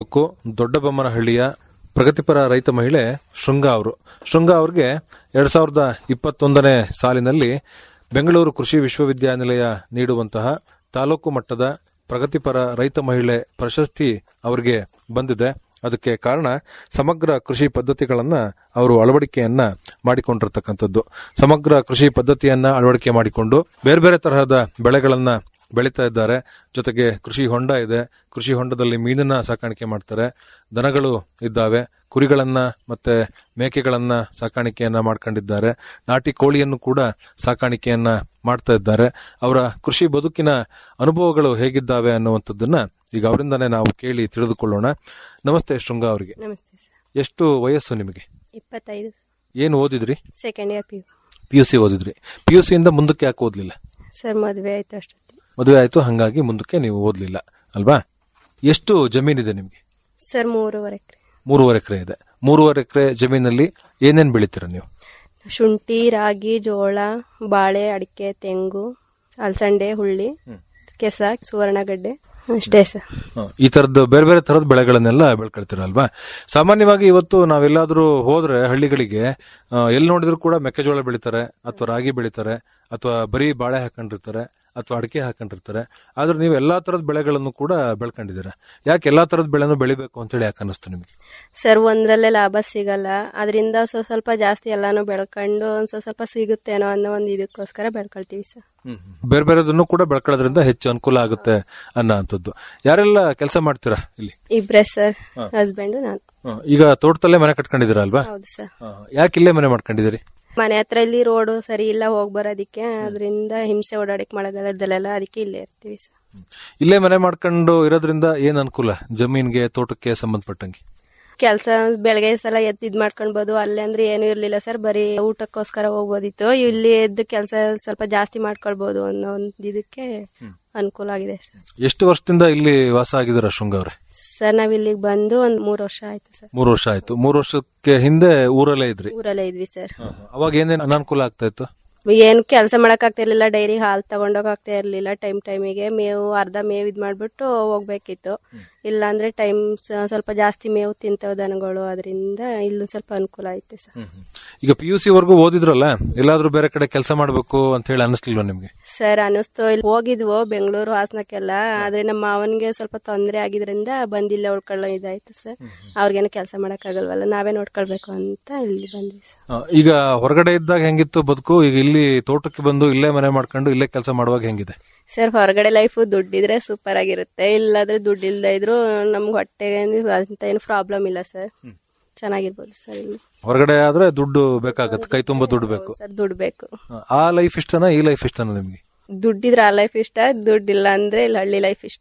ತಾಲೂಕು ದೊಡ್ಡಬೊಮ್ಮನಹಳ್ಳಿಯ ಪ್ರಗತಿಪರ ರೈತ ಮಹಿಳೆ ಶೃಂಗ ಅವರು ಶೃಂಗ ಅವ್ರಿಗೆ ಎರಡ್ ಸಾವಿರದ ಇಪ್ಪತ್ತೊಂದನೇ ಸಾಲಿನಲ್ಲಿ ಬೆಂಗಳೂರು ಕೃಷಿ ವಿಶ್ವವಿದ್ಯಾನಿಲಯ ನೀಡುವಂತಹ ತಾಲೂಕು ಮಟ್ಟದ ಪ್ರಗತಿಪರ ರೈತ ಮಹಿಳೆ ಪ್ರಶಸ್ತಿ ಅವರಿಗೆ ಬಂದಿದೆ ಅದಕ್ಕೆ ಕಾರಣ ಸಮಗ್ರ ಕೃಷಿ ಪದ್ಧತಿಗಳನ್ನ ಅವರು ಅಳವಡಿಕೆಯನ್ನ ಮಾಡಿಕೊಂಡಿರ್ತಕ್ಕಂಥದ್ದು ಸಮಗ್ರ ಕೃಷಿ ಪದ್ಧತಿಯನ್ನ ಅಳವಡಿಕೆ ಮಾಡಿಕೊಂಡು ಬೇರೆ ಬೇರೆ ತರಹದ ಬೆಳೆಗಳನ್ನ ಬೆಳೀತಾ ಇದ್ದಾರೆ ಜೊತೆಗೆ ಕೃಷಿ ಹೊಂಡ ಇದೆ ಕೃಷಿ ಹೊಂಡದಲ್ಲಿ ಮೀನನ್ನ ಸಾಕಾಣಿಕೆ ಮಾಡ್ತಾರೆ ದನಗಳು ಇದ್ದಾವೆ ಕುರಿಗಳನ್ನ ಮತ್ತೆ ಮೇಕೆಗಳನ್ನ ಸಾಕಾಣಿಕೆಯನ್ನ ಮಾಡ್ಕೊಂಡಿದ್ದಾರೆ ನಾಟಿ ಕೋಳಿಯನ್ನು ಕೂಡ ಸಾಕಾಣಿಕೆಯನ್ನ ಮಾಡ್ತಾ ಇದ್ದಾರೆ ಅವರ ಕೃಷಿ ಬದುಕಿನ ಅನುಭವಗಳು ಹೇಗಿದ್ದಾವೆ ಅನ್ನುವಂಥದ್ದನ್ನ ಈಗ ಅವರಿಂದನೇ ನಾವು ಕೇಳಿ ತಿಳಿದುಕೊಳ್ಳೋಣ ನಮಸ್ತೆ ಶೃಂಗ ಅವರಿಗೆ ನಮಸ್ತೆ ಸರ್ ಎಷ್ಟು ವಯಸ್ಸು ನಿಮಗೆ ಇಪ್ಪತ್ತೈದು ಏನು ಓದಿದ್ರಿ second year P U P U C ಓದಿದ್ರಿ ಪಿ ಯು ಸಿಯಿಂದ ಮುಂದಕ್ಕೆ ಯಾಕೆ ಓದ್ಲಿಲ್ಲ ಸರ್ ಮದುವೆ ಆಯ್ತು ಅಷ್ಟೊತ್ತಿಗೆ ಮದುವೆ ಆಯ್ತು ಹಂಗಾಗಿ ಮುಂದಕ್ಕೆ ನೀವು ಓದ್ಲಿಲ್ಲ ಅಲ್ವಾ ಎಷ್ಟು ಜಮೀನಿದೆ ನಿಮ್ಗೆ ಸರ್ ಮೂರುವರೆ ಎಕರೆ ಮೂರುವರೆ ಎಕರೆ ಇದೆ ಮೂರುವರೆ ಎಕರೆ ಜಮೀನಲ್ಲಿ ಏನೇನ್ ಬೆಳಿತೀರ ನೀವು ಶುಂಠಿ ರಾಗಿ ಜೋಳ ಬಾಳೆ ಅಡಿಕೆ ತೆಂಗು ಅಲಸಂಡೆ ಹುಳ್ಳಿ ಕೆಸ ಸುವರ್ಣಗಡ್ಡೆ ಅಷ್ಟೇ ಸರ್ ಈ ತರದ್ದು ಬೇರೆ ಬೇರೆ ತರದ ಬೆಳೆಗಳನ್ನೆಲ್ಲ ಬೆಳ್ಕೊಳ್ತೀರಲ್ವಾ ಸಾಮಾನ್ಯವಾಗಿ ಇವತ್ತು ನಾವೆಲ್ಲಾದ್ರೂ ಹೋದ್ರೆ ಹಳ್ಳಿಗಳಿಗೆ ಆ, ಎಲ್ಲಿ ನೋಡಿದ್ರು ಕೂಡ ಮೆಕ್ಕೆಜೋಳ ಬೆಳಿತಾರೆ ಅಥವಾ ರಾಗಿ ಬೆಳಿತಾರೆ ಅಥವಾ ಬರೀ ಬಾಳೆ ಹಾಕೊಂಡಿರ್ತಾರೆ ಅಥವಾ ಅಡಿಕೆ ಹಾಕೊಂಡಿರ್ತಾರೆ ಆದ್ರೆ ನೀವು ಎಲ್ಲಾ ತರದ ಬೆಳೆಗಳನ್ನು ಕೂಡ ಬೆಳ್ಕೊಂಡಿದ್ದೀರಾ ಯಾಕೆ ಎಲ್ಲಾ ತರದ ಬೆಳೆನೂ ಬೆಳಿಬೇಕು ಅಂತೇಳಿ ಯಾಕೆ ಅನ್ನಿಸ್ತು ನಿಮಗೆ ಸರ್ ಒಂದ್ರಲ್ಲೇ ಲಾಭ ಸಿಗಲ್ಲ ಅದರಿಂದ ಸ್ವ ಸ್ವಲ್ಪ ಜಾಸ್ತಿ ಎಲ್ಲಾನು ಬೆಳ್ಕೊಂಡು ಒಂದ್ ಸ್ವಲ್ಪ ಸ್ವಲ್ಪ ಸಿಗುತ್ತೇನೋ ಅನ್ನೋ ಒಂದು ಇದಕ್ಕೋಸ್ಕರ ಬೆಳ್ಕೊಳ್ತೀವಿ ಸರ್ ಬೇರೆ ಬೇರೆದನ್ನು ಕೂಡ ಬೆಳ್ಕೊಳ್ಳೋದ್ರಿಂದ ಹೆಚ್ಚು ಅನುಕೂಲ ಆಗುತ್ತೆ ಅನ್ನೋ ಅಂಥದ್ದು ಯಾರೆಲ್ಲ ಕೆಲಸ ಮಾಡ್ತೀರಾ ಇಲ್ಲಿ ಇಬ್ರೇ ಸರ್ ಹಸ್ಬೆಂಡು ನಾನು ಹ, ಈಗ ತೋಟದಲ್ಲೇ ಮನೆ ಕಟ್ಕೊಂಡಿದ್ದೀರಾ ಅಲ್ವಾ ಹೌದು ಸರ್ ಹ, ಯಾಕೆ ಇಲ್ಲೇ ಮನೆ ಮಾಡ್ಕೊಂಡಿದ್ದೀರಿ ಮನೆ ಹತ್ರ ಇಲ್ಲಿ ರೋಡು ಸರಿ ಇಲ್ಲ ಹೋಗ್ ಬರೋದಕ್ಕೆ ಅದರಿಂದ ಹಿಂಸೆ ಓಡಾಡಕ್ ಮಳೆಗಾಲದಲ್ಲೆಲ್ಲ ಅದಕ್ಕೆ ಇಲ್ಲೇ ಇರ್ತೀವಿ ಸರ್ ಇಲ್ಲೇ ಮನೆ ಮಾಡ್ಕೊಂಡು ಇರೋದ್ರಿಂದ ಏನ್ ಅನುಕೂಲ ಜಮೀನ್ಗೆ ತೋಟಕ್ಕೆ ಸಂಬಂಧಪಟ್ಟಂಗೆ ಕೆಲಸ ಬೆಳಗ್ಗೆ ಸಲ ಎದ್ದು ಇದ್ ಮಾಡ್ಕೊಳ್ಬೋದು ಅಲ್ಲೇ ಅಂದ್ರೆ ಏನು ಇರ್ಲಿಲ್ಲ ಸರ್ ಬರೀ ಊಟಕ್ಕೋಸ್ಕರ ಹೋಗ್ಬೋದಿತ್ತು ಇಲ್ಲಿ ಎದ್ದು ಕೆಲಸ ಸ್ವಲ್ಪ ಜಾಸ್ತಿ ಮಾಡ್ಕೊಳ್ಬೋದು ಅನ್ನೋ ಒಂದು ಇದಕ್ಕೆ ಅನುಕೂಲ ಆಗಿದೆ ಎಷ್ಟು ವರ್ಷದಿಂದ ಇಲ್ಲಿ ವಾಸ ಆಗಿದ್ದೀರಾ ಶೃಂಗ ಅವ್ರೆ ಸರ್ ನಾವ್ ಇಲ್ಲಿಗೆ ಬಂದು ಒಂದ್ ಮೂರ್ ವರ್ಷ ಆಯ್ತು ಸರ್ ಮೂರು ವರ್ಷ ಆಯ್ತು ಮೂರು ವರ್ಷಕ್ಕೆ ಹಿಂದೆ ಊರಲ್ಲೇ ಇದ್ರಿ ಊರಲ್ಲೇ ಇದ್ವಿ ಸರ್ ಅವಾಗ ಏನೇನ್ ಅನಾನುಕೂಲ ಆಗ್ತಾ ಇತ್ತು ಏನು ಕೆಲಸ ಮಾಡಕ್ ಆಗ್ತಾ ಇರ್ಲಿಲ್ಲ ಡೈರಿ ಹಾಲು ತಗೊಂಡೋಗ್ ಆಗ್ತಾ ಇರ್ಲಿಲ್ಲ ಟೈಮ್ ಟೈಮಿಗೆ ಮೇವು ಅರ್ಧ ಮೇವು ಇದ್ ಮಾಡ್ಬಿಟ್ಟು ಹೋಗ್ಬೇಕಿತ್ತು ಇಲ್ಲ ಅಂದ್ರೆ ಟೈಮ್ ಸ್ವಲ್ಪ ಜಾಸ್ತಿ ಮೇವು ತಿಂತವ ದನಗಳು ಅದರಿಂದ ಇಲ್ಲೊಂದ್ ಸ್ವಲ್ಪ ಅನುಕೂಲ ಐತೆ ಸರ್ ಈಗ ಪಿ ಯು ಸಿ ವರ್ಗೂ ಓದಿದ್ರಲ್ಲ ಎಲ್ಲಾದ್ರೂ ಬೇರೆ ಕಡೆ ಕೆಲಸ ಮಾಡ್ಬೇಕು ಅಂತ ಹೇಳಿ ಅನಿಸ್ಲಿಲ್ವಾ ನಿಮ್ಗೆ ಸರ್ ಅನಿಸ್ತು ಇಲ್ಲಿ ಹೋಗಿದ್ವು ಬೆಂಗಳೂರು ಹಾಸನಕ್ಕೆಲ್ಲ ಆದ್ರೆ ನಮ್ಮ ಮಾವನ್ಗೆ ಸ್ವಲ್ಪ ತೊಂದರೆ ಆಗಿದ್ರಿಂದ ಬಂದಿಲ್ಲ ಉಳ್ಕೊಳ್ಳೋ ಇದಾಯ್ತು ಸರ್ ಅವ್ರಿಗೇನು ಕೆಲಸ ಆಗಲ್ವಲ್ಲ ನಾವೇ ನೋಡ್ಕೊಳ್ಬೇಕು ಅಂತ ಇಲ್ಲಿ ಬಂದ್ವಿ ಸರ್ ಆ, ಈಗ ಹೊರಗಡೆ ಇದ್ದಾಗ ಹೆಂಗಿತ್ತು ಬದುಕು ಈಗ ಇಲ್ಲಿ ತೋಟಕ್ಕೆ ಬಂದು ಇಲ್ಲೇ ಮನೆ ಮಾಡ್ಕೊಂಡು ಇಲ್ಲೇ ಕೆಲಸ ಮಾಡುವಾಗ ಹೆಂಗಿದೆ ಸರ್ ಹೊರಗಡೆ ಲೈಫು ದುಡ್ಡಿದ್ರೆ ಸೂಪರ್ ಆಗಿರುತ್ತೆ ಇಲ್ಲಾದ್ರೆ ದುಡ್ಡು ಇಲ್ದೇ ಇದ್ರು ನಮ್ಗೆ ಹೊಟ್ಟೆಗೆ ಅಂತ ಏನು ಪ್ರಾಬ್ಲಮ್ ಇಲ್ಲ ಸರ್ ಚೆನ್ನಾಗಿರ್ಬೋದು ಸರ್ ಇಲ್ಲಿ ಹೊರಗಡೆ ಆದ್ರೆ ದುಡ್ಡು ಬೇಕಾಗತ್ತೆ ಕೈ ತುಂಬಾ ದುಡ್ಡು ಬೇಕು ಸರ್ ದುಡ್ಡು ಬೇಕು ಆ ಲೈಫ್ ಇಷ್ಟನಾ ಈ ಲೈಫ್ ಇಷ್ಟನಾ ನಿಮ್ಗೆ ದುಡ್ಡಿದ್ರೆ ಆ ಲೈಫ್ ಇಷ್ಟ ದುಡ್ಡಿಲ್ಲ ಅಂದ್ರೆ ಇಲ್ಲಿ ಹಳ್ಳಿ ಲೈಫ್ ಇಷ್ಟ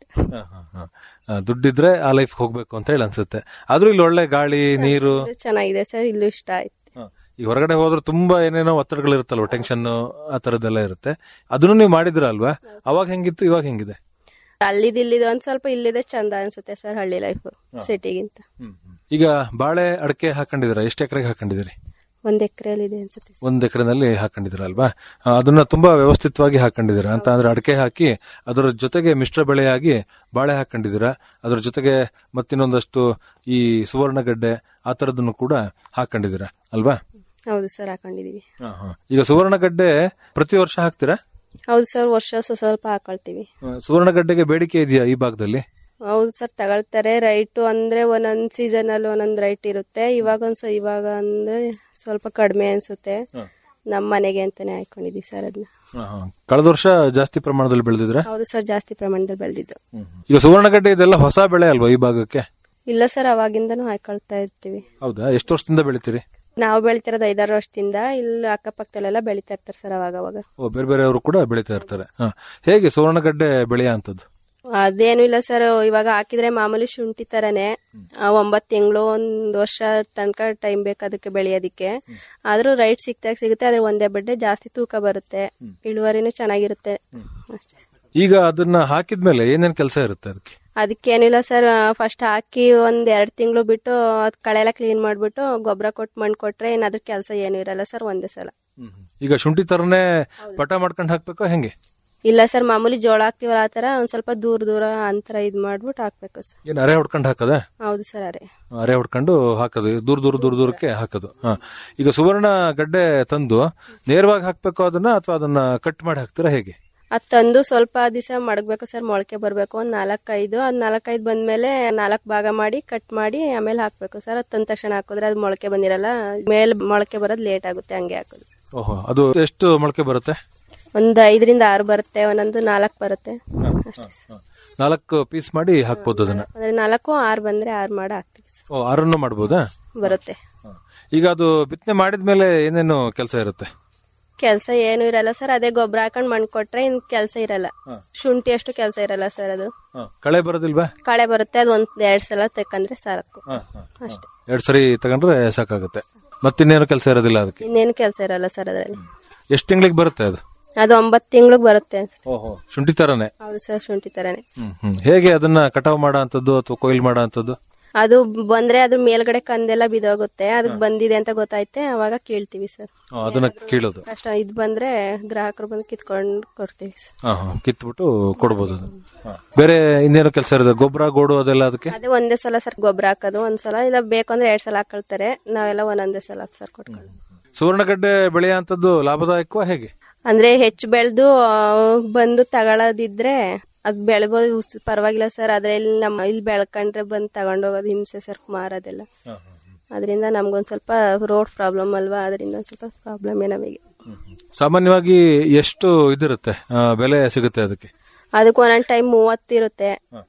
ಆ, ದುಡ್ಡಿದ್ರೆ ಆ ಲೈಫ್ ಹೋಗ್ಬೇಕು ಅಂತ ಹೇಳಿ ಅನ್ಸುತ್ತೆ ಆದ್ರೂ ಇಲ್ಲಿ ಒಳ್ಳೆ ಗಾಳಿ ನೀರು ಇದು ಚೆನ್ನಾಗಿದೆ ಸರ್ ಇಲ್ಲೂ ಇಷ್ಟ ಆಯ್ತು ಈ ಹೊರಗಡೆ ಹೋದ್ರೆ ತುಂಬಾ ಏನೇನೋ ಒತ್ತಡಗಳು ಇರುತ್ತಲ್ವ ಟೆನ್ಷನ್ ಆ ತರದ್ದೆಲ್ಲ ಇರುತ್ತೆ ಅದನ್ನು ನೀವು ಮಾಡಿದ್ರ ಅಲ್ವಾ ಅವಾಗ ಹೆಂಗಿತ್ತು ಇವಾಗ ಹೆಂಗಿದೆ ಅಲ್ಲಿದ್ ಇಲ್ಲಿದು ಒಂದ್ ಸ್ವಲ್ಪ ಇಲ್ಲಿದೆ ಚಂದ ಅನ್ಸುತ್ತೆ ಸರ್ ಹಳ್ಳಿ ಲೈಫ್ ಸಿಟಿಗಿಂತ ಈಗ ಬಾಳೆ ಅಡಕೆ ಹಾಕೊಂಡಿದ್ದೀರಾ ಎಷ್ಟು ಎಕರೆಗೆ ಹಾಕೊಂಡಿದ್ದೀರಿ ಒಂದ್ ಎಕರೆಯಲ್ಲಿ ಇದೆ ಅನ್ಸುತ್ತೆ ಒಂದ್ ಎಕರೆನಲ್ಲಿ ಹಾಕೊಂಡಿದ್ದೀರಾ ಅಲ್ವಾ ಆ, ಅದನ್ನ ತುಂಬಾ ವ್ಯವಸ್ಥಿತವಾಗಿ ಹಾಕೊಂಡಿದ್ದೀರಾ ಅಂತ ಅಂದ್ರೆ ಅಡಕೆ ಹಾಕಿ ಅದರ ಜೊತೆಗೆ ಮಿಶ್ರ ಬೆಳೆಯಾಗಿ ಬಾಳೆ ಹಾಕೊಂಡಿದ್ದೀರಾ ಅದ್ರ ಜೊತೆಗೆ ಮತ್ತಿನ್ನೊಂದಷ್ಟು ಈ ಸುವರ್ಣಗಡ್ಡೆ ಆ ತರದನ್ನು ಕೂಡ ಹಾಕೊಂಡಿದ್ದೀರಾ ಅಲ್ವಾ ಹೌದು ಸರ್ ಹಾಕೊಂಡಿದೀವಿ ಈಗ ಸುವರ್ಣಗಡ್ಡೆ ಪ್ರತಿ ವರ್ಷ ಹಾಕ್ತೀರಾ ಹೌದು ಸರ್ ವರ್ಷ ಸ್ವ- ಸ್ವಲ್ಪ ಹಾಕೊಳ್ತೀವಿ ಆ, ಸುವರ್ಣಗಡ್ಡೆಗೆ ಬೇಡಿಕೆ ಇದೆಯಾ ಈ ಭಾಗದಲ್ಲಿ ಹೌದು ಸರ್ ತಗೊಳ್ತಾರೆ ರೈಟು ಅಂದ್ರೆ ಒಂದೊಂದ್ ಸೀಸನ್ ಅಲ್ಲಿ ಒಂದೊಂದ್ ರೈಟ್ ಇರುತ್ತೆ ಇವಾಗ ಒಂದ್ ಸ- ಇವಾಗ ಅಂದ್ರೆ ಸ್ವಲ್ಪ ಕಡಿಮೆ ಅನ್ಸುತ್ತೆ ನಮ್ಮ ಮನೆಗೆ ಅಂತಾನೆ ಹಾಕೊಂಡಿದೀವಿ ಸರ್ ಅದನ್ನ ಕಳೆದ ವರ್ಷ ಜಾಸ್ತಿ ಪ್ರಮಾಣದಲ್ಲಿ ಬೆಳೆದಿದ್ರೆ ಹೌದು ಸರ್ ಜಾಸ್ತಿ ಪ್ರಮಾಣದಲ್ಲಿ ಬೆಳೆದಿದ್ದು ಈಗ ಸುವರ್ಣಗಡ್ಡೆ ಇದೆಲ್ಲ ಹೊಸ ಬೆಳೆ ಅಲ್ವಾ ಈ ಭಾಗಕ್ಕೆ ಇಲ್ಲ ಸರ್ ಅವಾಗಿಂದನೂ ಹಾಕೊಳ್ತಾ ಇರ್ತೀವಿ ಹೌದಾ ಎಷ್ಟು ವರ್ಷದಿಂದ ಬೆಳಿತೀರಿ ನಾವು ಬೆಳಿತಿರೋದು ಐದಾರು ವರ್ಷದಿಂದ ಇಲ್ಲಿ ಅಕ್ಕಪಕ್ಕದಲ್ಲೆಲ್ಲ ಬೆಳಿತಾ ಇರ್ತಾರೆ ಸರ್ ಅವಾಗ ಅವಾಗ ಓ ಬೇರೆ ಬೇರೆಯವರು ಕೂಡ ಬೆಳಿತಾ ಇರ್ತಾರೆ ಹ. ಹೇಗೆ ಸುವರ್ಣಗಡ್ಡೆ ಬೆಳೆಯ ಅಂತದ್ದು ಅದೇನು ಇಲ್ಲ ಸರ್ ಇವಾಗ ಹಾಕಿದ್ರೆ ಮಾಮೂಲಿ ಶುಂಠಿ ತರನೇ ಆ, ಒಂಬತ್ತು ತಿಂಗಳು ಒಂದ್ ವರ್ಷ ತನಕ ಟೈಮ್ ಬೇಕು ಅದಕ್ಕೆ ಬೆಳೆಯೋದಿಕ್ಕೆ ಆದ್ರೂ ರೈಟ್ ಸಿಕ್ತಾಗ ಸಿಗುತ್ತೆ ಆದ್ರೆ ಒಂದೇ ಬಡ್ಡೆ ಜಾಸ್ತಿ ತೂಕ ಬರುತ್ತೆ ಇಳುವರಿನೂ ಚೆನ್ನಾಗಿರುತ್ತೆ ಅಷ್ಟೇ ಈಗ ಅದನ್ನ ಹಾಕಿದ್ಮೇಲೆ ಏನೇನ್ ಕೆಲಸ ಇರುತ್ತೆ ಅದಕ್ಕೆ ಅದಕ್ಕೇನಿಲ್ಲ ಸರ್ ಫಸ್ಟ್ ಹಾಕಿ ಒಂದ್ ಎರಡ್ ತಿಂಗಳು ಬಿಟ್ಟು ಅದ್ ಕಳೆ ಎಲ್ಲ ಕ್ಲೀನ್ ಮಾಡ್ಬಿಟ್ಟು ಗೊಬ್ಬರ ಕೊಟ್ಟು ಮಣ್ಣು ಕೊಟ್ರೆ ಏನ್ ಅದ್ರ ಕೆಲಸ ಏನು ಇರಲ್ಲ ಸರ್ ಒಂದೇ ಸಲ ಈಗ ಶುಂಠಿ ತರನೇ ಪಟ ಮಾಡ್ಕೊಂಡು ಹಾಕ್ಬೇಕು ಹೆಂಗೆ ಇಲ್ಲ ಸರ್ ಮಾಮೂಲಿ ಜೋಳ ಹಾಕ್ತಿವಲ್ಲ ಆ ಥರ ಒಂದ್ ಸ್ವಲ್ಪ ದೂರ ದೂರ ಅಂತರ ಇದ್ ಮಾಡ್ಬಿಟ್ಟು ಹಾಕ್ಬೇಕು ಸರ್ ಏನ್ ಅರೆ ಹೊಡ್ಕೊಂಡು ಹಾಕದ ಹೌದು ಸರ್ ಅರೆ ಅರೆ ಹೊಡ್ಕೊಂಡು ಹಾಕೋದು ದೂರ ದೂರ ದೂರ ದೂರಕ್ಕೆ ಹಾಕೋದು ಹಾ ಈಗ ಸುವರ್ಣ ಗಡ್ಡೆ ತಂದು ನೇರವಾಗಿ ಹಾಕ್ಬೇಕು ಅದನ್ನ ಅಥವಾ ಅದನ್ನ ಕಟ್ ಮಾಡಿ ಹಾಕ್ತೀರಾ ಹೇಗೆ ಅದ್ ತಂದು ಸ್ವಲ್ಪ ದಿವಸ ಮಡಗ್ಬೇಕು ಸರ್ ಮೊಳಕೆ ಬರಬೇಕು ಒಂದ್ ನಾಲ್ಕೈದು ಅದ್ ನಾಲ್ಕೈದು ಬಂದ್ಮೇಲೆ ನಾಲ್ಕು ಭಾಗ ಮಾಡಿ ಕಟ್ ಮಾಡಿ ಆಮೇಲೆ ಹಾಕ್ಬೇಕು ಸರ್ ಅದ್ ತಂದ ತಕ್ಷಣ ಹಾಕಿದ್ರೆ ಅದು ಮೊಳಕೆ ಬಂದಿರಲ್ಲ ಮೇಲೆ ಮೊಳಕೆ ಬರೋದು ಲೇಟ್ ಆಗುತ್ತೆ ಹಂಗೆ ಹಾಕೋದು ಓಹೋ ಅದು ಎಷ್ಟು ಮೊಳಕೆ ಬರುತ್ತೆ ಒಂದ್ ಐದರಿಂದ ಆರು ಬರುತ್ತೆ ಒಂದೊಂದು ನಾಲ್ಕು ಬರುತ್ತೆ ಅಷ್ಟೇ ಸರ್ ನಾಲ್ಕು ಪೀಸ್ ಮಾಡಿ ಹಾಕ್ಬೋದು ಅದನ್ನ ಅಂದ್ರೆ ನಾಲ್ಕು ಆರು ಬಂದ್ರೆ ಆರು ಮಾಡಿ ಹಾಕ್ತೀವಿ ಸರ್. ಓ ಆರನ್ನು ಮಾಡ್ಬೋದಾ ಬರುತ್ತೆ ಈಗ ಅದು ಬಿತ್ತನೆ ಮಾಡಿದ್ಮೇಲೆ ಏನೇನು ಕೆಲಸ ಇರುತ್ತೆ ಕೆಲಸ ಏನು ಇರಲ್ಲ ಸರ್ ಅದೇ ಗೊಬ್ಬರ ಹಾಕೊಂಡ್ ಮಣ್ಣು ಕೊಟ್ರೆ ಇನ್ ಕೆಲಸ ಇರಲ್ಲ ಶುಂಠಿ ಅಷ್ಟು ಕೆಲಸ ಇರಲ್ಲ ಸರ್ ಅದು ಕಳೆ ಬರೋದಿಲ್ವಾ ಕಳೆ ಬರುತ್ತೆ ಅದು ಒಂದ್ ಎರಡ್ ಸಲ ತೆಕ್ಕಂದ್ರೆ ಸಾಕು ಅಷ್ಟೇ ಎರಡ್ ಸರಿ ತಗೊಂಡ್ರೆ ಸಾಕಾಗುತ್ತೆ ಮತ್ತಿನ್ನೇನು ಕೆಲಸ ಇರೋದಿಲ್ಲ ಅದಕ್ಕೆ ಇನ್ನೇನು ಕೆಲಸ ಇರಲ್ಲ ಸರ್ ಅದರಲ್ಲಿ ಎಷ್ಟು ತಿಂಗಳಿಗೆ ಬರುತ್ತೆ ಅದು ಅದು ಒಂಬತ್ತು ತಿಂಗ್ಳಿಗೆ ಬರುತ್ತೆ ಅನ್ಸುತ್ತೆ. ಓಹೋ ಶುಂಠಿ ತರನೇ ಹೌದು ಸರ್ ಶುಂಠಿ ತರನೇ ಹ್ಮ್ ಹ್ಮ್ ಹೇಗೆ ಅದನ್ನ ಕಟಾವ್ ಮಾಡೋ ಅಂತದ್ದು ಅಥವಾ ಕೊಯ್ಲು ಮಾಡೋ ಅಂತದ್ದು ಅದು ಬಂದ್ರೆ ಅದ್ರ ಮೇಲ್ಗಡೆ ಕಂದೆಲ್ಲ ಬಿದೋಗುತ್ತೆ ಅದಕ್ಕೆ ಬಂದಿದೆ ಅಂತ ಗೊತ್ತಾಯ್ತೆ ಅವಾಗ ಕೀಳ್ತೀವಿ ಸರ್ ಅದನ್ನ ಕೀಳೋದು ಕಷ್ಟ ಇದು ಬಂದ್ರೆ ಗ್ರಾಹಕರು ಬಂದು ಕಿತ್ಕೊಂಡು ಕೊಡ್ತೀವಿ ಸರ್ ಹಾ ಹಾ ಕಿತ್ಬಿಟ್ಟು ಕೊಡ್ಬೋದು ಅದನ್ನ ಬೇರೆ ಇನ್ನೇನು ಕೆಲಸ ಇರೋದು ಗೊಬ್ಬರ ಗೋಡು ಅದೆಲ್ಲ ಅದಕ್ಕೆ ಅದೇ ಒಂದೇ ಸಲ ಸರ್ ಗೊಬ್ಬರ ಹಾಕೋದು ಒಂದ್ಸಲ ಇಲ್ಲ ಬೇಕು ಅಂದ್ರೆ ಎರಡ್ ಸಲ ಹಾಕೊಳ್ತಾರೆ ನಾವೆಲ್ಲ ಒಂದೊಂದೇ ಸಲ ಸರ್ ಕೊಟ್ಕೊಂಡು ಸುವರ್ಣಗಡ್ಡೆ ಬೆಳೆಯ ಅಂತದ್ದು ಲಾಭದಾಯಕವಾ ಹೇಗೆ ಅಂದ್ರೆ ಹೆಚ್ಚು ಬೆಳೆದು ಬಂದು ತಗೊಳ್ಳೋದಿದ್ರೆ ಅದ್ ಬೆಳಿಬೋದು ಉಸ್- ಪರವಾಗಿಲ್ಲ ಸರ್ ಆದ್ರೆ ಇಲ್ಲಿ ನಮ್ಮ ಇಲ್ಲಿ ಬೆಳ್ಕೊಂಡ್ರೆ ಬಂದು ತಗೊಂಡೋಗೋದು ಹಿಂಸೆ ಸರ್ ಮಾರೋದೆಲ್ಲ ಅದರಿಂದ ನಮ್ಗೊಂದ್ ಸ್ವಲ್ಪ ರೋಡ್ ಪ್ರಾಬ್ಲಮ್ ಅಲ್ವಾ ಅದರಿಂದ ಒಂದ್ ಸ್ವಲ್ಪ ಪ್ರಾಬ್ಲಮೇ ನಮಗೆ ಸಾಮಾನ್ಯವಾಗಿ ಎಷ್ಟು ಇದಿರುತ್ತೆ ಆ, ಬೆಲೆ ಸಿಗುತ್ತೆ ಅದಕ್ಕೆ ಅದಕ್ಕೆ ಒಂದೊಂದು ಟೈಮ್ ಮೂವತ್ತಿರುತ್ತೆ